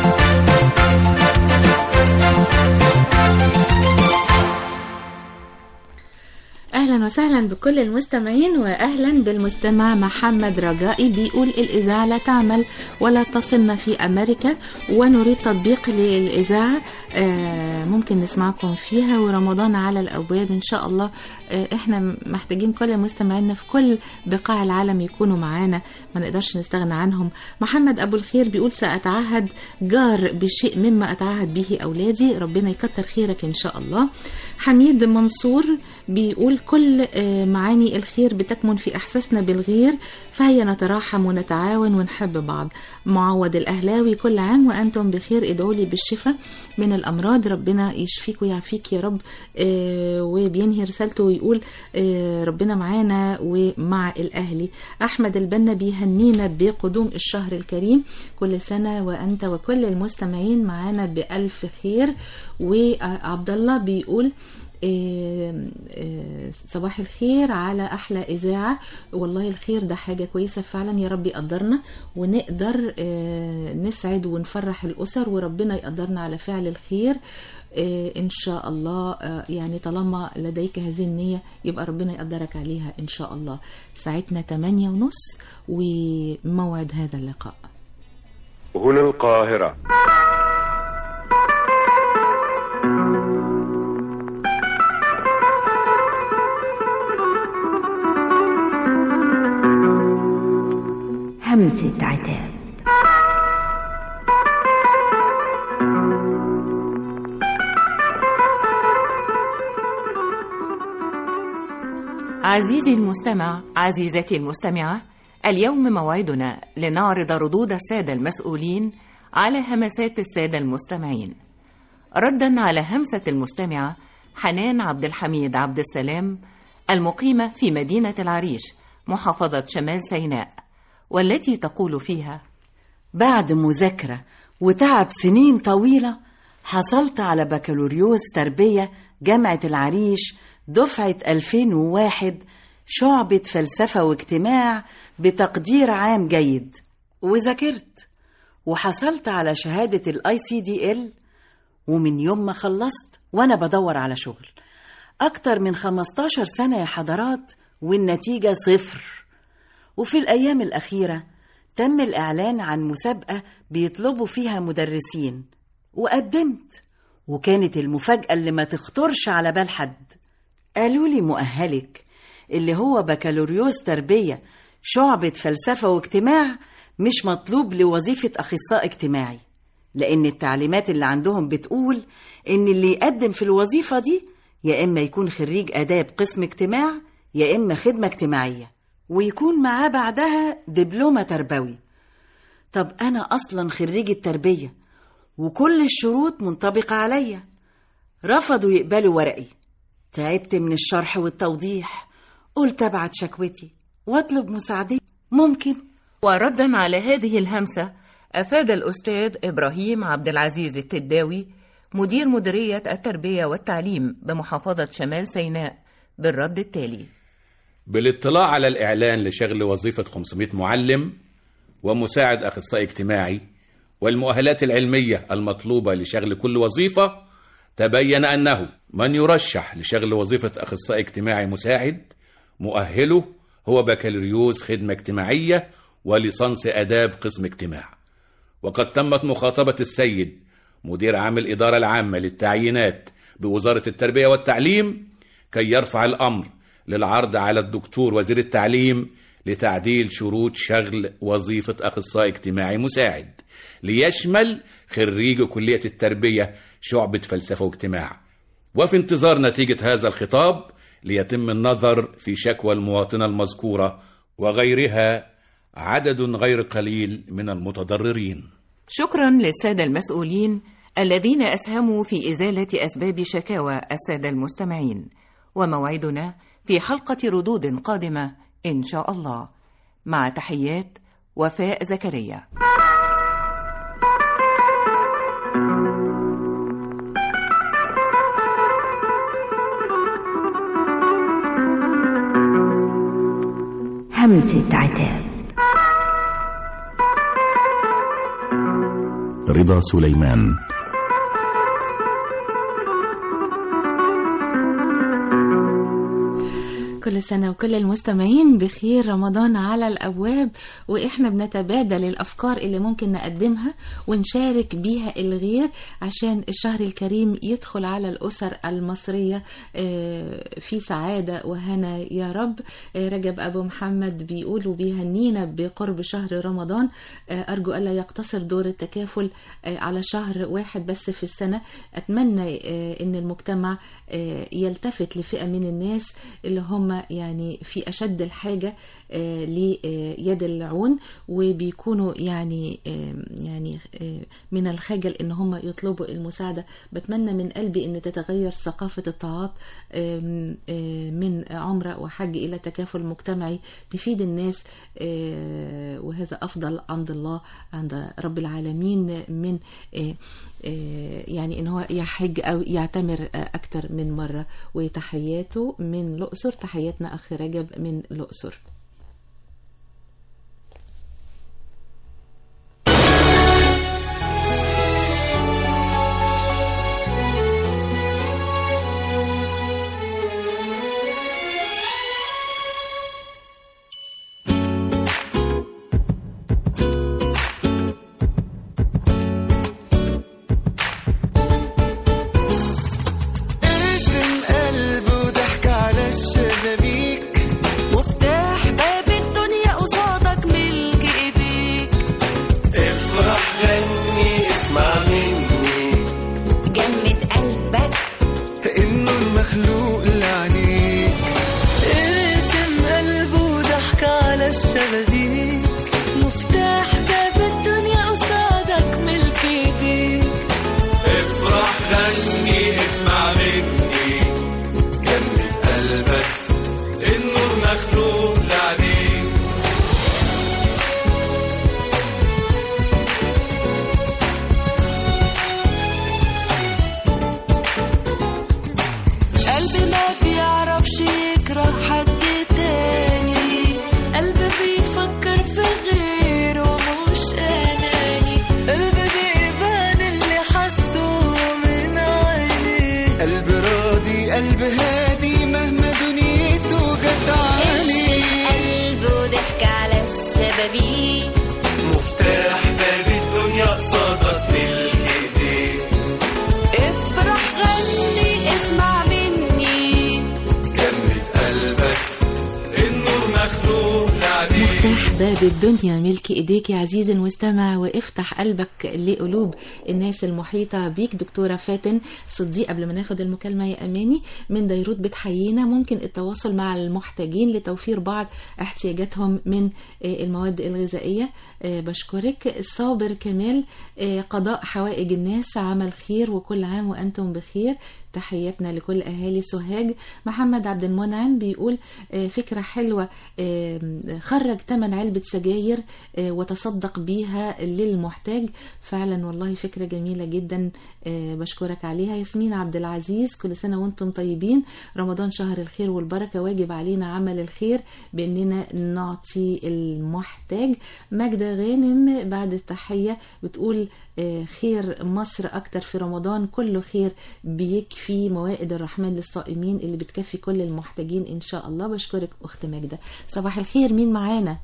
اهلا وسهلا بكل المستمعين واهلا بالمستمع محمد رجائي بيقول الاذاعه لا تعمل ولا تصلنا في امريكا ونريد تطبيق للاذاعه آه، ممكن نسمعكم فيها ورمضان على الابواب ان شاء الله آه، احنا محتاجين كل مستمعينا في كل بقاع العالم يكونوا معانا ما نقدرش نستغنى عنهم محمد ابو الخير بيقول ساتعهد جار بشيء مما اتعهد به اولادي ربنا يكتر خيرك ان شاء الله حميد منصور بيقول كل كل آه، معاني الخير بتكمن في إحساسنا بالغير فهيا نتراحم ونتعاون ونحب بعض معوض الأهلاوي كل عام وأنتم بخير ادعوا لي بالشفاء من الأمراض ربنا يشفيك ويعافيك يا رب آه، وبينهي رسالته ويقول آه، ربنا معانا ومع الأهلي أحمد البنا بيهنينا بقدوم الشهر الكريم كل سنة وأنت وكل المستمعين معانا بألف خير وعبد الله بيقول آه، آه، صباح الخير على احلى اذاعه والله الخير ده حاجه كويسه فعلا يا رب يقدرنا ونقدر آه، نسعد ونفرح الاسر وربنا يقدرنا على فعل الخير آه، ان شاء الله آه، يعني طالما لديك هذه النيه يبقى ربنا يقدرك عليها ان شاء الله ساعتنا 8 ونص وموعد هذا اللقاء هنا القاهرة همسة عتاب عزيزي المستمع عزيزتي المستمعة اليوم موعدنا لنعرض ردود السادة المسؤولين على همسات السادة المستمعين ردا على همسة المستمعة حنان عبد الحميد عبد السلام المقيمة في مدينة العريش محافظة شمال سيناء والتي تقول فيها بعد مذاكرة وتعب سنين طويلة حصلت على بكالوريوس تربية جامعة العريش دفعة 2001 شعبة فلسفة واجتماع بتقدير عام جيد وذاكرت وحصلت على شهادة الاي سي دي ال ومن يوم ما خلصت وانا بدور على شغل اكتر من 15 سنة يا حضرات والنتيجة صفر وفي الايام الاخيرة تم الاعلان عن مسابقة بيطلبوا فيها مدرسين وقدمت وكانت المفاجأة اللي ما تخطرش على بال حد قالوا لي مؤهلك اللي هو بكالوريوس تربية شعبة فلسفة واجتماع مش مطلوب لوظيفة أخصائي اجتماعي لأن التعليمات اللي عندهم بتقول إن اللي يقدم في الوظيفة دي يا إما يكون خريج آداب قسم اجتماع يا إما خدمة اجتماعية ويكون معاه بعدها دبلومة تربوي طب أنا أصلا خريج التربية وكل الشروط منطبقة عليا رفضوا يقبلوا ورقي تعبت من الشرح والتوضيح قلت أبعت شكوتي واطلب مساعدتي ممكن وردا على هذه الهمسة أفاد الأستاذ إبراهيم عبد العزيز التداوي مدير مديرية التربية والتعليم بمحافظة شمال سيناء بالرد التالي بالاطلاع على الإعلان لشغل وظيفة 500 معلم ومساعد أخصائي اجتماعي والمؤهلات العلمية المطلوبة لشغل كل وظيفة تبين أنه من يرشح لشغل وظيفة أخصائي اجتماعي مساعد مؤهله هو بكالوريوس خدمة اجتماعية وليسانس آداب قسم اجتماع وقد تمت مخاطبة السيد مدير عام الإدارة العامة للتعيينات بوزارة التربية والتعليم كي يرفع الأمر للعرض على الدكتور وزير التعليم لتعديل شروط شغل وظيفة أخصائي اجتماعي مساعد ليشمل خريج كلية التربية شعبة فلسفة واجتماع وفي انتظار نتيجة هذا الخطاب ليتم النظر في شكوى المواطنة المذكورة وغيرها عدد غير قليل من المتضررين شكرا للسادة المسؤولين الذين أسهموا في إزالة أسباب شكاوى السادة المستمعين وموعدنا في حلقة ردود قادمة إن شاء الله مع تحيات وفاء زكريا همسة عتاب رضا سليمان كل سنة وكل المستمعين بخير رمضان على الأبواب وإحنا بنتبادل الأفكار اللي ممكن نقدمها ونشارك بيها الغير عشان الشهر الكريم يدخل على الأسر المصرية آه، في سعادة وهنا يا رب آه، رجب أبو محمد بيقول وبيهنينا بقرب شهر رمضان آه، أرجو ألا يقتصر دور التكافل آه، على شهر واحد بس في السنة أتمنى آه، أن المجتمع آه، يلتفت لفئة من الناس اللي هم يعني في أشد الحاجة آه، ليد العون وبيكونوا يعني آه، يعني آه، من الخجل ان هم يطلبوا المساعدة بتمنى من قلبي ان تتغير ثقافة الطاعات آم، آه، من عمرة وحج الى تكافل مجتمعي تفيد الناس آه، وهذا افضل عند الله عند رب العالمين من آه، آه، يعني ان هو يحج او يعتمر آه، اكتر من مرة وتحياته من الاقصر تحياتنا اخ رجب من الاقصر ارسم قلب وضحك على الشبابيك مفتاح باب الدنيا قصادك ملك ايديك افرح غني اسمع مني جمد قلبك انه المخلوق لعنيك ارسم قلب وضحك على الشبابيك مفتاح باب الدنيا قصادك ملك ايديك افرح غني اسمع مني جمد قلبك النور مخلوق لعنيك قلبي ما بيعرفش يكره حد تاني قلبي بيفكر في غيره مش اناني قلبي بيبان اللي حسه من عينيه قلب راضي قلب هادي مهما دنيته جدعاني قلب وضحك على الشبابيك مفتاح باب الدنيا قصادك ملك ايديك افرح غني اسمع مني جمد قلبك النور مخلوق لعنيك مفتاح باب الدنيا ملك ايديك يا عزيزي المستمع وافتح قلبك لقلوب الناس المحيطة بيك دكتورة فاتن صديق قبل ما ناخد المكالمة يا أماني من ديروت بتحيينا ممكن التواصل مع المحتاجين لتوفير بعض احتياجاتهم من آه، المواد الغذائية آه، بشكرك صابر كمال آه، قضاء حوائج الناس عمل خير وكل عام وأنتم بخير تحياتنا لكل أهالي سوهاج محمد عبد المنعم بيقول آه، فكرة حلوة آه، خرج تمن علبة سجاير آه، وتصدق بيها للمحتاج فعلا والله فكرة جميلة جدا آه، بشكرك عليها ياسمين عبد العزيز كل سنة وانتم طيبين رمضان شهر الخير والبركة واجب علينا عمل الخير بأننا نعطي المحتاج ماجدة غانم بعد التحية بتقول آه، خير مصر أكتر في رمضان كله خير بيكفي موائد الرحمن للصائمين اللي بتكفي كل المحتاجين إن شاء الله بشكرك أخت ماجدة صباح الخير مين معانا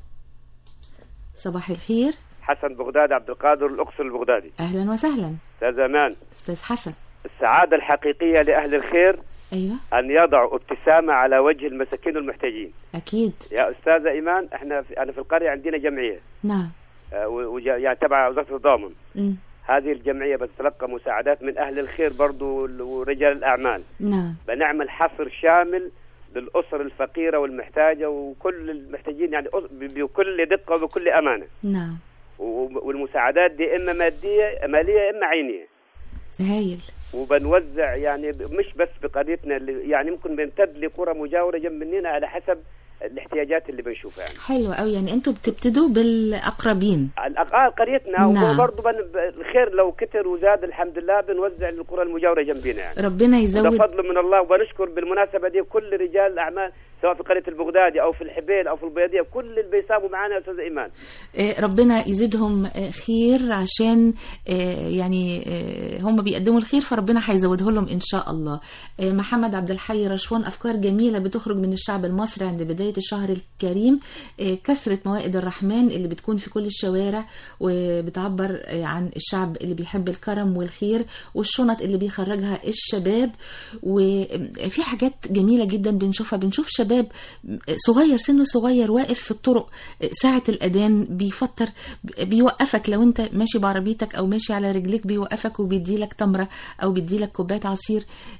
صباح الخير حسن بغداد عبد القادر الاقصر البغدادي أهلا وسهلا استاذ امان أستاذ حسن السعاده الحقيقيه لاهل الخير أيوة ان يضعوا ابتسامه على وجه المساكين والمحتاجين أكيد يا استاذه ايمان احنا في انا في القريه عندنا جمعيه نعم آه، و- وج- يعني تبع وزاره التضامن مم. هذه الجمعيه بتتلقى مساعدات من اهل الخير برضو وال- ورجال الاعمال نعم بنعمل حصر شامل للاسر الفقيره والمحتاجه وكل المحتاجين يعني أس- ب- بكل دقه وبكل امانه نعم و- والمساعدات دي اما ماديه ماليه اما عينيه هايل وبنوزع يعني ب- مش بس بقريتنا اللي يعني ممكن بنمتد لقرى مجاوره جنب مننا على حسب الاحتياجات اللي بنشوفها يعني حلو قوي يعني انتوا بتبتدوا بالاقربين الأق- اه قريتنا نعم. وبرضه بن... ب- الخير لو كتر وزاد الحمد لله بنوزع للقرى المجاوره جنبنا يعني ربنا يزود وده فضل من الله وبنشكر بالمناسبه دي كل رجال الاعمال سواء في قريه البغدادي او في الحبيل او في البيضيه كل اللي بيساهموا معانا يا استاذ ايمان آه، ربنا يزيدهم آه، خير عشان آه، يعني آه، هم بيقدموا الخير فربنا هيزوده لهم ان شاء الله آه، محمد عبد الحي رشوان افكار جميله بتخرج من الشعب المصري عند بدايه الشهر الكريم آه، كثره موائد الرحمن اللي بتكون في كل الشوارع وبتعبر آه، عن الشعب اللي بيحب الكرم والخير والشنط اللي بيخرجها الشباب وفي حاجات جميله جدا بنشوفها بنشوف شباب صغير سنه صغير واقف في الطرق ساعة الأذان بيفطر بيوقفك لو أنت ماشي بعربيتك أو ماشي على رجليك بيوقفك وبيديلك تمرة أو بيديلك كوباية عصير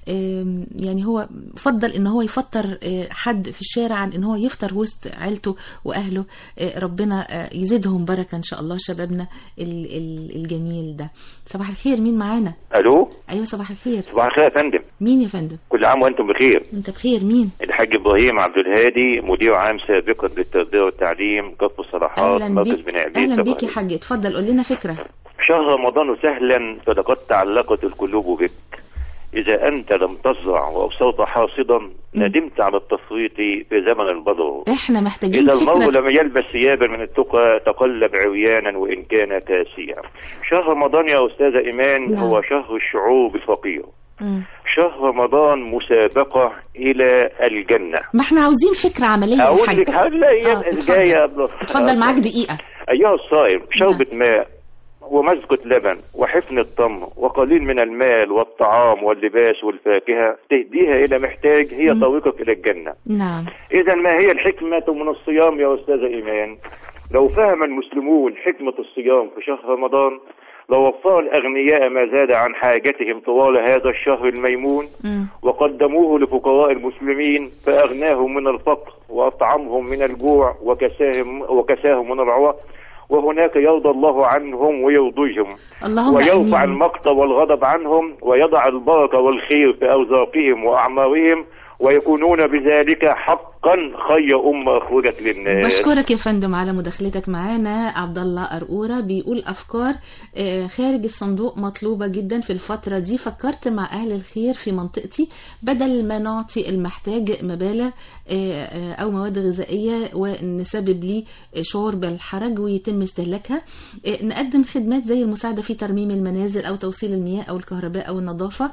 آم، يعني هو فضل إن هو يفطر آه، حد في الشارع عن إن هو يفطر وسط عيلته وأهله آه، ربنا آه، يزيدهم بركة إن شاء الله شبابنا ال- ال- الجميل ده صباح الخير مين معانا الو أيوة صباح الخير صباح الخير يا فندم مين يا فندم كل عام وانتم بخير أنت بخير مين الحاج ابراهيم عبد الهادي مدير عام سابقا للتربيه والتعليم كف الصلاحات أهلا مركز بيك بني عبيد أهلا بيك يا طبعا. حاج اتفضل قول لنا فكرة شهر رمضان سهلا فلقد تعلقت القلوب بك إذا أنت لم تزرع وأبصرت حاصدا ندمت على التفريط في زمن البذر احنا محتاجين إذا المرء فكرة لم يلبس ثيابا من التقى تقلب عريانا وإن كان كاسيا شهر رمضان يا أستاذ إيمان نعم. هو شهر الشعور بالفقير مم. شهر رمضان مسابقة إلى الجنة ما احنا عاوزين فكرة عملية يا أقول حاج لك هذه الأيام آه، الجاية اتفضل معاك دقيقة أيها الصائم شربة ماء ومزقة لبن وحفن التمر وقليل من المال والطعام واللباس والفاكهة تهديها إلى محتاج هي طريقك إلى الجنة نعم إذا ما هي الحكمة من الصيام يا أستاذ إيمان لو فهم المسلمون حكمة الصيام في شهر رمضان لوفر الأغنياء ما زاد عن حاجتهم طوال هذا الشهر الميمون وقدموه لفقراء المسلمين فأغناهم من الفقر وأطعمهم من الجوع وكساهم, وكساهم من العوى وهناك يرضى الله عنهم ويرضيهم اللهم ويرفع آمين. المقت والغضب عنهم ويضع البركة والخير في أرزاقهم وأعمارهم ويكونون بذلك حقا خير أمة أخرجت للناس بشكرك يا فندم على مداخلتك معانا عبد الله قرقوره بيقول افكار آه، خارج الصندوق مطلوبه جدا في الفتره دي فكرت مع اهل الخير في منطقتي بدل ما نعطي المحتاج مبالغ آه، آه، او مواد غذائيه ونسبب ليه شعور بالحرج ويتم استهلاكها آه، نقدم خدمات زي المساعده في ترميم المنازل او توصيل المياه او الكهرباء او النظافه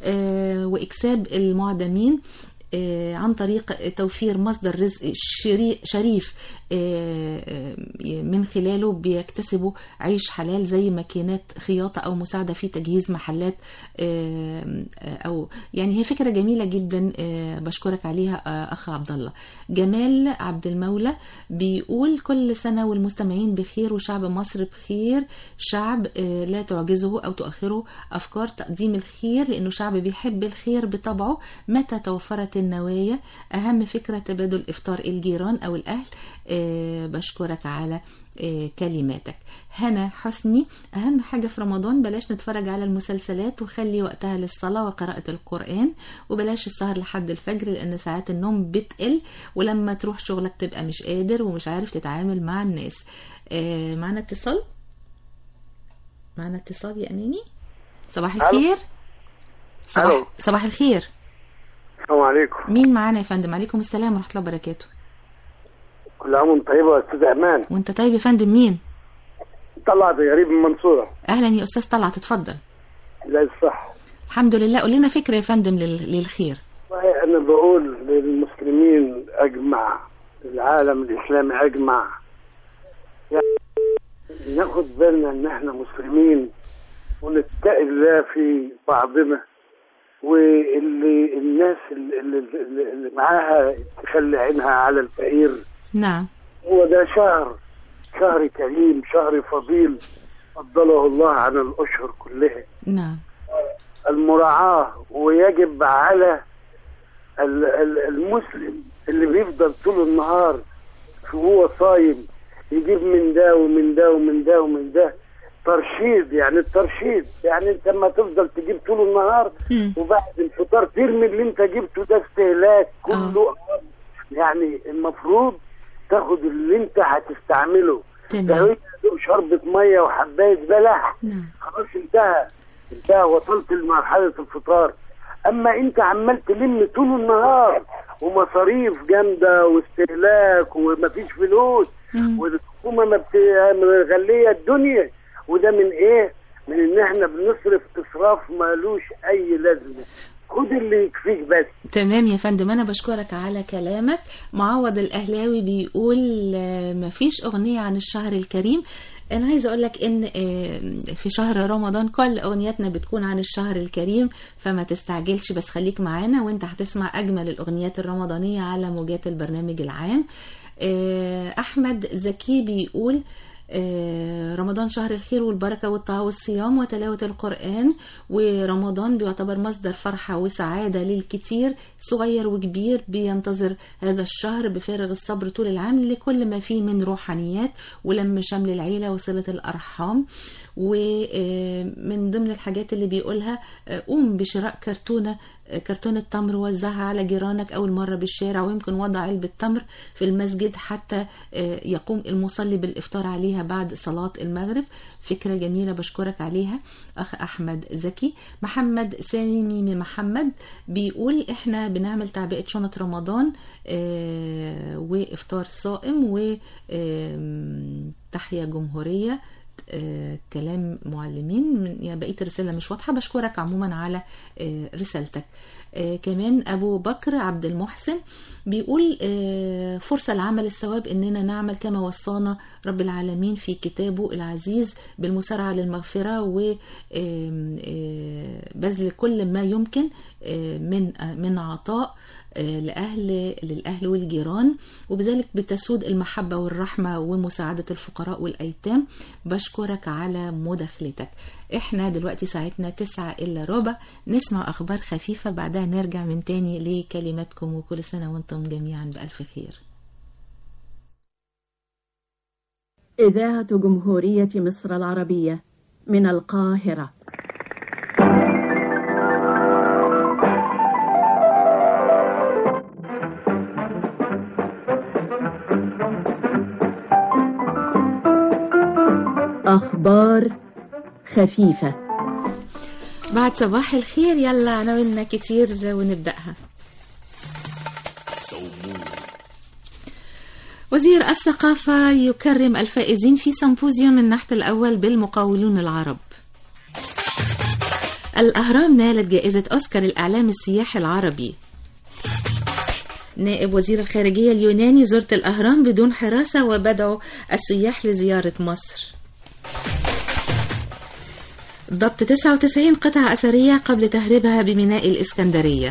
آه، واكساب المعدمين آه، عن طريق توفير مصدر رزق شري- شريف آه، آه، من خلاله بيكتسبوا عيش حلال زي ماكينات خياطة أو مساعدة في تجهيز محلات آه، آه، أو يعني هي فكرة جميلة جدا آه، بشكرك عليها آه، أخ عبد الله جمال عبد المولى بيقول كل سنة والمستمعين بخير وشعب مصر بخير شعب آه، لا تعجزه أو تؤخره أفكار تقديم الخير لأنه شعب بيحب الخير بطبعه متى توفرت النوايا أهم فكرة تبادل إفطار الجيران أو الأهل آه، بشكرك على آه، كلماتك هنا حسني أهم حاجة في رمضان بلاش نتفرج على المسلسلات وخلي وقتها للصلاة وقراءة القرآن وبلاش السهر لحد الفجر لأن ساعات النوم بتقل ولما تروح شغلك تبقى مش قادر ومش عارف تتعامل مع الناس آه، معنا اتصال معنا اتصال يا أميني صباح ألو. الخير صباح, ألو. صباح الخير السلام عليكم مين معانا يا فندم عليكم السلام ورحمة الله وبركاته كل عام وانت طيبة يا استاذ امان وانت طيب يا فندم مين طلعت غريب من المنصورة اهلا يا استاذ طلعت اتفضل زي الصح الحمد لله قول لنا فكره يا فندم لل- للخير والله انا بقول للمسلمين اجمع العالم الاسلامي اجمع يعني ناخد بالنا ان احنا مسلمين ونتقي الله في بعضنا واللي الناس اللي, اللي, اللي معاها تخلي عينها على الفقير نعم هو ده شهر شهر كريم شهر فضيل فضله الله عن الأشهر كلها نعم المراعاة ويجب على ال- ال- المسلم اللي بيفضل طول النهار وهو صايم يجيب من ده ومن ده ومن ده ومن ده ترشيد يعني الترشيد يعني انت لما تفضل تجيب طول النهار وبعد الفطار ترمي اللي انت جبته ده استهلاك كله يعني المفروض تاخد اللي انت هتستعمله تمام. ده هي شربة مية وحباية بلح نعم خلاص انتهى انتهى وصلت لمرحلة الفطار اما انت عمال تلم طول النهار ومصاريف جامدة واستهلاك ومفيش فلوس والحكومة ما بت- مغلية الدنيا وده من ايه من ان احنا بنصرف اسراف مالوش اي لازمة خد اللي يكفيك بس تمام يا فندم انا بشكرك على كلامك معوض الاهلاوي بيقول آه، مفيش اغنيه عن الشهر الكريم انا عايزه اقول لك ان آه، في شهر رمضان كل اغنياتنا بتكون عن الشهر الكريم فما تستعجلش بس خليك معانا وانت هتسمع اجمل الاغنيات الرمضانيه على موجات البرنامج العام آه، احمد زكي بيقول آه، رمضان شهر الخير والبركة والطاعة والصيام وتلاوة القرآن ورمضان بيعتبر مصدر فرحة وسعادة للكتير صغير وكبير بينتظر هذا الشهر بفارغ الصبر طول العام لكل ما فيه من روحانيات ولم شمل العيلة وصلة الأرحام ومن ضمن الحاجات اللي بيقولها آه، قوم بشراء كرتونة آه، كرتونة تمر وزعها على جيرانك أول مرة بالشارع ويمكن وضع علبة تمر في المسجد حتى آه، يقوم المصلي بالإفطار عليها بعد صلاة المغرب فكرة جميلة بشكرك عليها أخ أحمد زكي محمد سامي محمد بيقول إحنا بنعمل تعبئة شنط رمضان آه، وإفطار صائم وتحيا جمهورية آه، كلام معلمين من يعني بقيه الرساله مش واضحه بشكرك عموما على آه، رسالتك آه، كمان ابو بكر عبد المحسن بيقول آه، فرصه لعمل الثواب اننا نعمل كما وصانا رب العالمين في كتابه العزيز بالمسارعه للمغفره وبذل كل ما يمكن آه، من آه، من عطاء آه، لأهل للأهل والجيران وبذلك بتسود المحبة والرحمة ومساعدة الفقراء والأيتام بشكرك على مداخلتك احنا دلوقتي ساعتنا تسعة إلا ربع نسمع أخبار خفيفة بعدها نرجع من تاني لكلماتكم وكل سنة وانتم جميعا بألف خير إذاعة جمهورية مصر العربية من القاهرة أخبار خفيفة بعد صباح الخير يلا عناويننا كتير ونبدأها وزير الثقافة يكرم الفائزين في سمبوزيوم النحت الأول بالمقاولون العرب الأهرام نالت جائزة أوسكار الإعلام السياحي العربي نائب وزير الخارجية اليوناني زرت الأهرام بدون حراسة وبدعوا السياح لزيارة مصر ضبط 99 قطعة أثرية قبل تهريبها بميناء الإسكندرية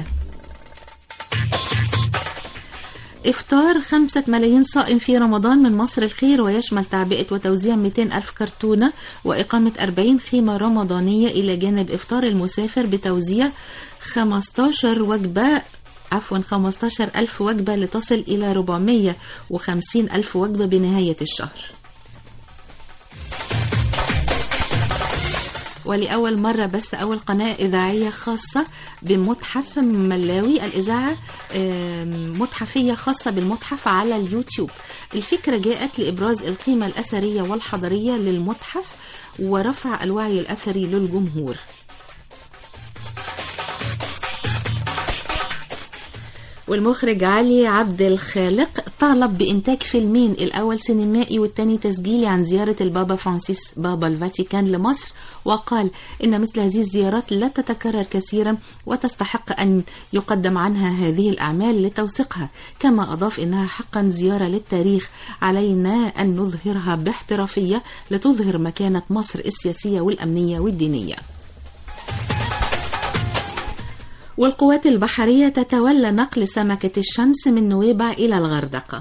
إفطار خمسة ملايين صائم في رمضان من مصر الخير ويشمل تعبئة وتوزيع 200 ألف كرتونة وإقامة 40 خيمة رمضانية إلى جانب إفطار المسافر بتوزيع 15 وجبة عفوا 15 ألف وجبة لتصل إلى 450 ألف وجبة بنهاية الشهر ولأول مرة بس أول قناة إذاعية خاصة بمتحف ملاوي الإذاعة آم، متحفية خاصة بالمتحف على اليوتيوب الفكرة جاءت لإبراز القيمة الأثرية والحضارية للمتحف ورفع الوعي الأثري للجمهور والمخرج علي عبد الخالق طالب بإنتاج فيلمين الأول سينمائي والثاني تسجيلي عن زيارة البابا فرانسيس بابا الفاتيكان لمصر وقال إن مثل هذه الزيارات لا تتكرر كثيرا وتستحق أن يقدم عنها هذه الأعمال لتوثيقها كما أضاف إنها حقا زيارة للتاريخ علينا أن نظهرها باحترافية لتظهر مكانة مصر السياسية والأمنية والدينية والقوات البحرية تتولى نقل سمكة الشمس من نويبع إلى الغردقة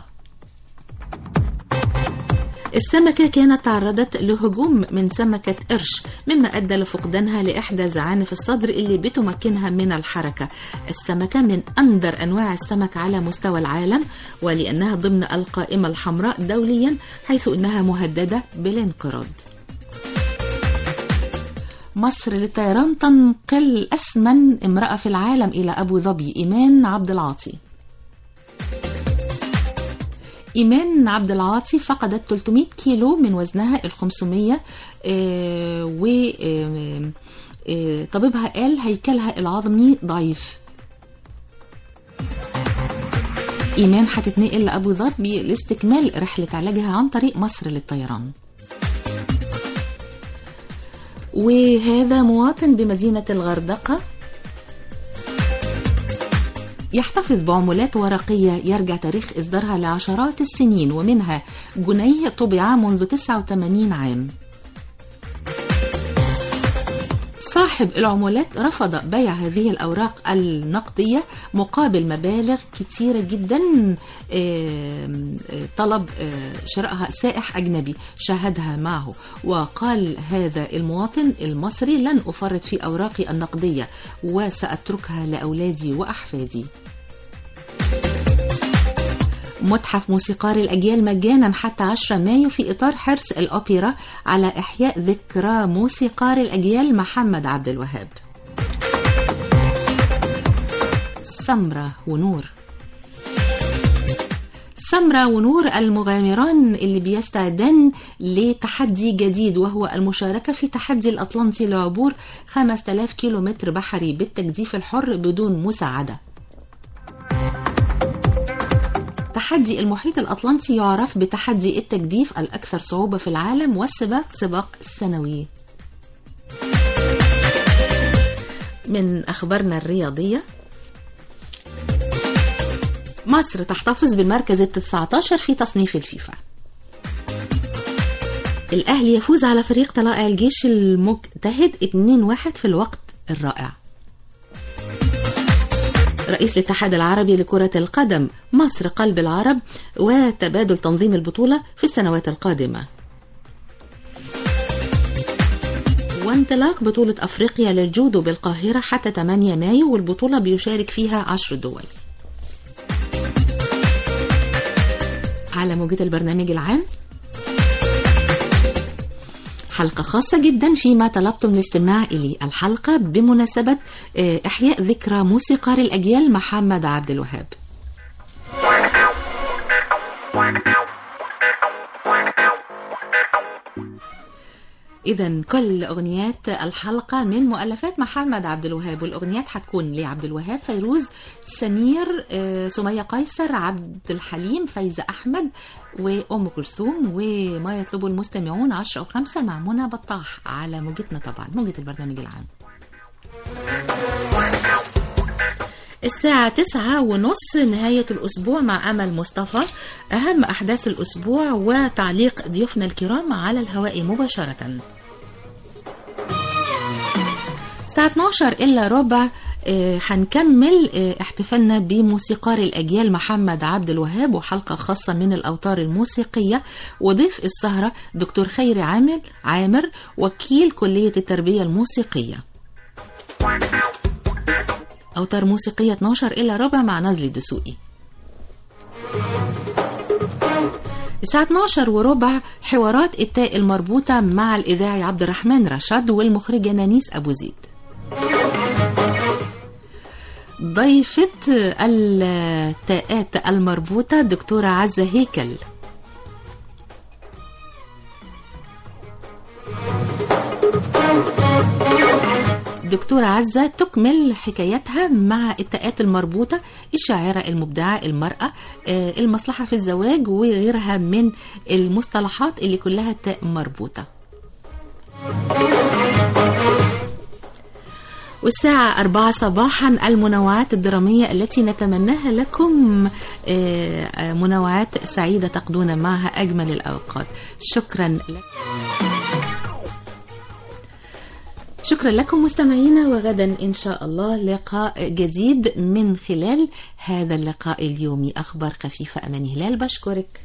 السمكة كانت تعرضت لهجوم من سمكة قرش مما أدى لفقدانها لإحدى زعانف الصدر اللي بتمكنها من الحركة السمكة من أندر أنواع السمك على مستوى العالم ولأنها ضمن القائمة الحمراء دوليا حيث أنها مهددة بالانقراض مصر للطيران تنقل أثمن امرأة في العالم إلى أبو ظبي إيمان عبد العاطي إيمان عبد العاطي فقدت 300 كيلو من وزنها ال 500 آه، و آه، آه، طبيبها قال هيكلها العظمي ضعيف إيمان هتتنقل لأبو ظبي لاستكمال رحلة علاجها عن طريق مصر للطيران وهذا مواطن بمدينة الغردقة يحتفظ بعملات ورقية يرجع تاريخ إصدارها لعشرات السنين ومنها جنيه طبع منذ 89 عام صاحب العملات رفض بيع هذه الأوراق النقدية مقابل مبالغ كتيرة جدا آم، آه، طلب آه، شرائها سائح أجنبي شاهدها معه وقال هذا المواطن المصري لن أفرط في أوراقي النقدية وسأتركها لأولادي وأحفادي متحف موسيقار الأجيال مجانا حتى 10 مايو في إطار حرص الأوبرا على إحياء ذكرى موسيقار الأجيال محمد عبد الوهاب سمرة ونور سمرة ونور المغامران اللي بيستعدان لتحدي جديد وهو المشاركة في تحدي الأطلنطي لعبور 5000 كيلومتر بحري بالتجديف الحر بدون مساعدة تحدي المحيط الأطلنطي يعرف بتحدي التجديف الأكثر صعوبة في العالم والسباق سباق السنوي من أخبارنا الرياضية مصر تحتفظ بالمركز ال 19 في تصنيف الفيفا الأهلي يفوز على فريق طلائع الجيش المجتهد 2-1 في الوقت الرائع رئيس الاتحاد العربي لكرة القدم مصر قلب العرب وتبادل تنظيم البطولة في السنوات القادمة وانطلاق بطولة أفريقيا للجودو بالقاهرة حتى 8 مايو والبطولة بيشارك فيها 10 دول على موجة البرنامج العام حلقة خاصة جدا فيما طلبتم الاستماع إليه الحلقة بمناسبة آه، إحياء ذكرى موسيقار الأجيال محمد عبد الوهاب إذا كل أغنيات الحلقة من مؤلفات محمد عبد الوهاب والأغنيات هتكون لعبد الوهاب فيروز سمير آه، سمية قيصر عبد الحليم فايزة أحمد وأم كلثوم وما يطلبه المستمعون عشرة أو خمسة مع منى بطاح على موجتنا طبعا موجة البرنامج العام الساعة تسعة ونص نهاية الأسبوع مع أمل مصطفى أهم أحداث الأسبوع وتعليق ضيوفنا الكرام على الهواء مباشرة الساعة 12 إلا ربع آه، هنكمل آه، احتفالنا بموسيقار الأجيال محمد عبد الوهاب وحلقة خاصة من الأوتار الموسيقية وضيف السهرة دكتور خيري عامر عامر وكيل كلية التربية الموسيقية أوتار موسيقية 12 إلا ربع مع نزلي دسوقي الساعة 12 وربع حوارات التاء المربوطة مع الإذاعي عبد الرحمن رشاد والمخرجة نانيس أبو زيد ضيفة التاءات المربوطة دكتورة عزة هيكل دكتورة عزة تكمل حكايتها مع التاءات المربوطة الشاعرة المبدعة المرأة آه، المصلحة في الزواج وغيرها من المصطلحات اللي كلها تاء مربوطة والساعة أربعة صباحا المنوعات الدرامية التي نتمناها لكم آه، آه، منوعات سعيدة تقضون معها أجمل الأوقات شكرا لك شكرا لكم مستمعينا وغدا إن شاء الله لقاء جديد من خلال هذا اللقاء اليومي أخبار خفيفة أمان هلال بشكرك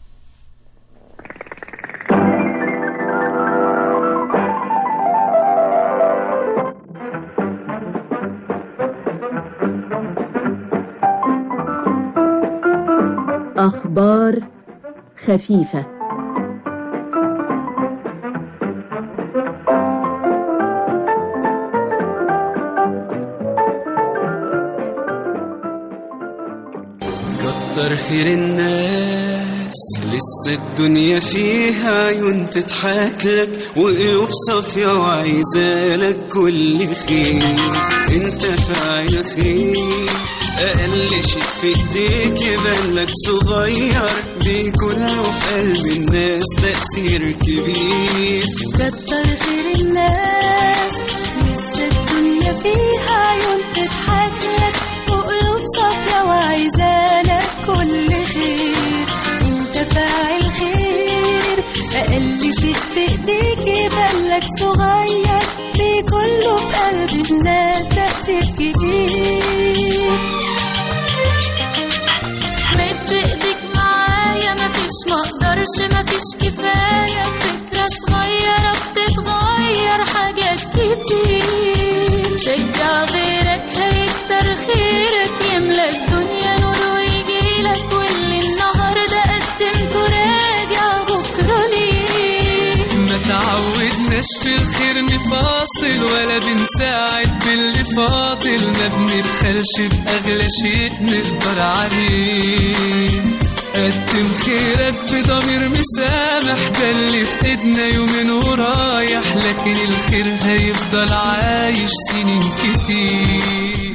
أخبار خفيفة كتر خير الناس ناس لسه الدنيا فيها عيون تضحك لك وقلوب صافية وعايزالك كل خير انت فاعل خير أقل شيء في ايديك يبان لك صغير بيكون له في قلب الناس تأثير كبير كتر خير الناس لسه الدنيا فيها عيون تضحك لك وقلوب صافية وعايزالك كل خير انت فاعل خير اقل شيء في ايديك يبان لك صغير بيكون له في قلب الناس تأثير كبير مد ايديك معايا مفيش مقدرش مفيش كفاية فكرة صغيرة بتتغير حاجات كتير شجع غيرك هيكتر خيرك يملى الدنيا نور ويجيلك واللي النهاردة قدمته راجع بكرة ليه ما تعودناش في الخير نفاصل ولا بنساعد باللي فاضل ما بنبخلش بأغلى شيء نقدر عليه قدم خيرك بضمير مسامح ده اللي في ايدنا يومين ورايح لكن الخير هيفضل عايش سنين كتير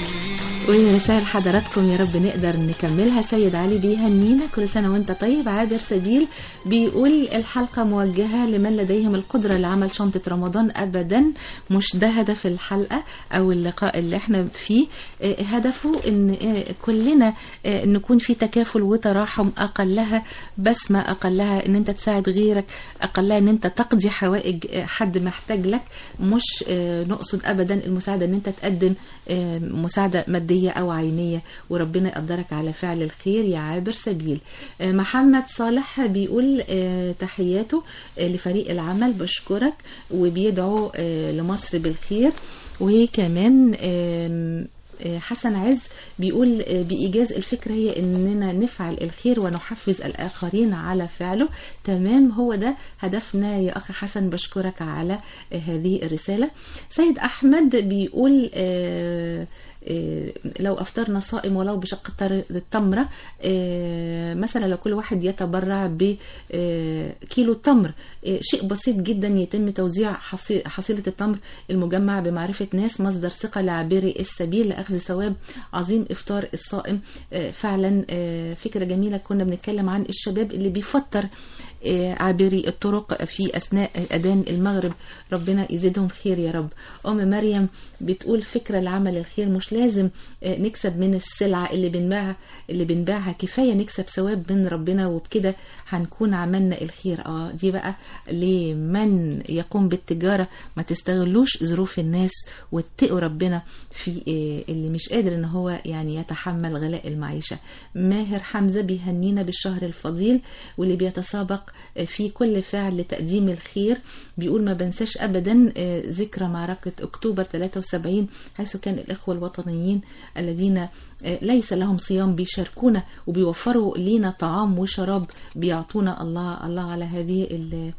ورسائل حضراتكم يا رب نقدر نكملها سيد علي بيهنينا كل سنة وانت طيب عابر سبيل بيقول الحلقة موجهة لمن لديهم القدرة لعمل شنطة رمضان أبدا مش ده هدف الحلقة أو اللقاء اللي احنا فيه آه، هدفه ان آه، كلنا آه، نكون في تكافل وتراحم أقلها بسمة أقلها ان انت تساعد غيرك أقلها ان انت تقضي حوائج آه، حد محتاج لك مش آه، نقصد أبدا المساعدة ان انت تقدم آه، مساعدة مادية أو عينية وربنا يقدرك على فعل الخير يا عابر سبيل آه، محمد صالح بيقول آه، تحياته آه، لفريق العمل بشكرك وبيدعو آه، لمصر بالخير وكمان آم، آه، حسن عز بيقول آه، بإيجاز الفكرة هي إننا نفعل الخير ونحفز الآخرين على فعله تمام هو ده هدفنا يا أخي حسن بشكرك على آه، هذه الرسالة سيد أحمد بيقول آه، آه، لو أفطرنا صائم ولو بشق تر- التمرة آه، مثلا لو كل واحد يتبرع بكيلو تمر آه، شيء بسيط جدا يتم توزيع حصي- حصيلة التمر المجمع بمعرفة ناس مصدر ثقة لعابري السبيل لأخذ ثواب عظيم إفطار الصائم آه، فعلا آه، فكرة جميلة كنا بنتكلم عن الشباب اللي بيفطر آه، عابري الطرق في أثناء أذان المغرب ربنا يزيدهم خير يا رب أم مريم بتقول فكرة لعمل الخير مش لازم آه، نكسب من السلعة اللي بنباعها اللي بنباعها كفاية نكسب ثواب من ربنا وبكده هنكون عملنا الخير اه دي بقى لمن يقوم بالتجارة ما تستغلوش ظروف الناس واتقوا ربنا في آه، اللي مش قادر ان هو يعني يتحمل غلاء المعيشة ماهر حمزة بيهنينا بالشهر الفضيل واللي بيتسابق آه، في كل فعل لتقديم الخير بيقول ما بنساش ابدا آه، ذكرى معركة اكتوبر 73 حيث كان الاخوة الوطنيين الذين آه، ليس لهم صيام بيشاركونا وبيوفروا لينا طعام وشراب بيعطونا الله الله على هذه ال-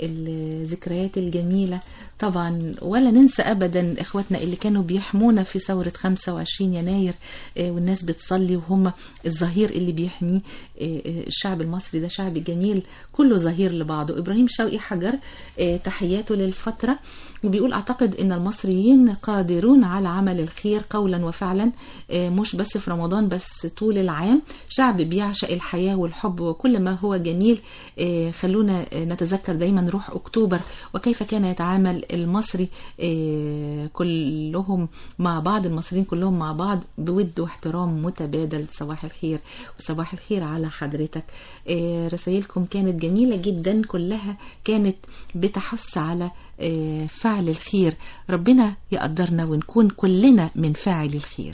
الذكريات الجميلة طبعا ولا ننسى أبدا إخواتنا اللي كانوا بيحمونا في ثورة 25 يناير آه، والناس بتصلي وهم الظهير اللي بيحميه آه، آه، الشعب المصري ده شعب جميل كله ظهير لبعضه إبراهيم شوقي حجر آه، تحياته للفترة وبيقول أعتقد أن المصريين قادرون على عمل الخير قولا وفعلا آه، مش بس في رمضان بس طول العام شعب بيعشق الحياة والحب وكل ما هو جميل آه، خلونا آه، نتذكر دايما روح أكتوبر وكيف كان يتعامل المصري آه، كلهم مع بعض المصريين كلهم مع بعض بود واحترام متبادل صباح الخير وصباح الخير على حضرتك آه، رسائلكم كانت جميلة جدا كلها كانت بتحث على آه، فعل الخير ربنا يقدرنا ونكون كلنا من فاعل الخير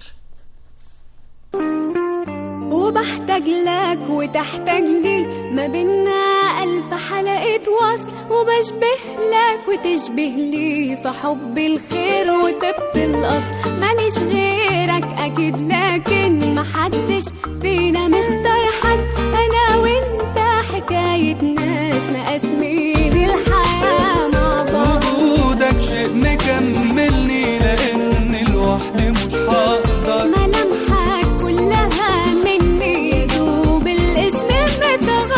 وبحتاج لك وتحتاج لي ما بينا ألف حلقة وصل وبشبه لك وتشبه لي في حب الخير وطب الأصل ماليش غيرك أكيد لكن محدش فينا مختار حد أنا وأنت حكاية ناس مقاسمين الحياة مع بعض وجودك شيء مكملني لان لوحدي مش هقدر ملامحك كلها مني يا دوب الاسم متغير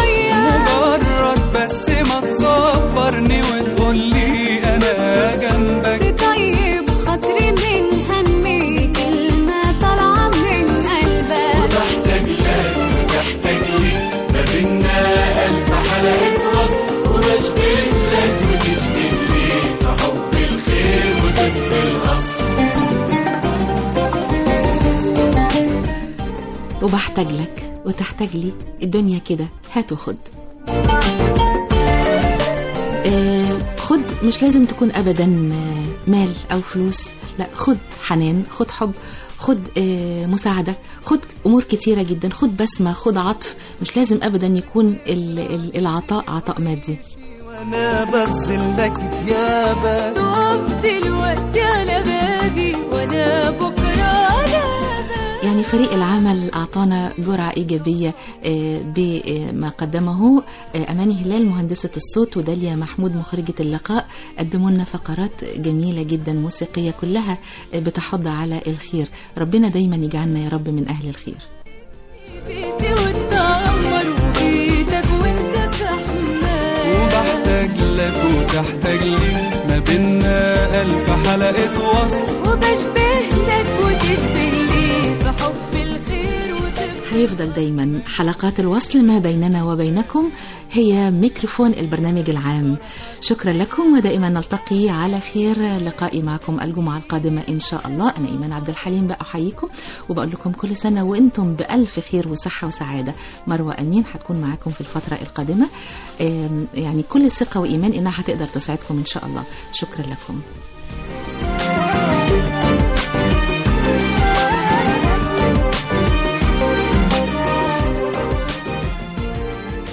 وتحتاج لي الدنيا كده هات وخد آه، خد مش لازم تكون ابدا آه، مال او فلوس لا خد حنان خد حب خد آه، مساعدة خد أمور كتيرة جدا خد بسمة خد عطف مش لازم أبدا يكون ال- ال- العطاء عطاء مادي وانا بغسل لك ثيابك تقف دلوقتي على بابي وانا بكره على يعني فريق العمل أعطانا جرعة إيجابية آه، بما قدمه آه، أماني هلال مهندسة الصوت وداليا محمود مخرجة اللقاء قدموا لنا فقرات جميلة جدا موسيقية كلها آه، بتحض على الخير ربنا دايما يجعلنا يا رب من أهل الخير بيتي وتعمر وبيتك وانت في حمام وبحتاج لك وتحتاج لي ما بينا ألف حلقة وصل وبشبه لك وتشبه لي في حب الخير وتبقى هيفضل دايما حلقات الوصل ما بيننا وبينكم هي ميكروفون البرنامج العام شكرا لكم ودائما نلتقي على خير لقائي معكم الجمعة القادمة إن شاء الله أنا إيمان عبد الحليم بقى أحييكم وبقول لكم كل سنة وأنتم بألف خير وصحة وسعادة مروة أمين هتكون معاكم في الفترة القادمة آم، يعني كل ثقة وإيمان إنها هتقدر تساعدكم إن شاء الله شكرا لكم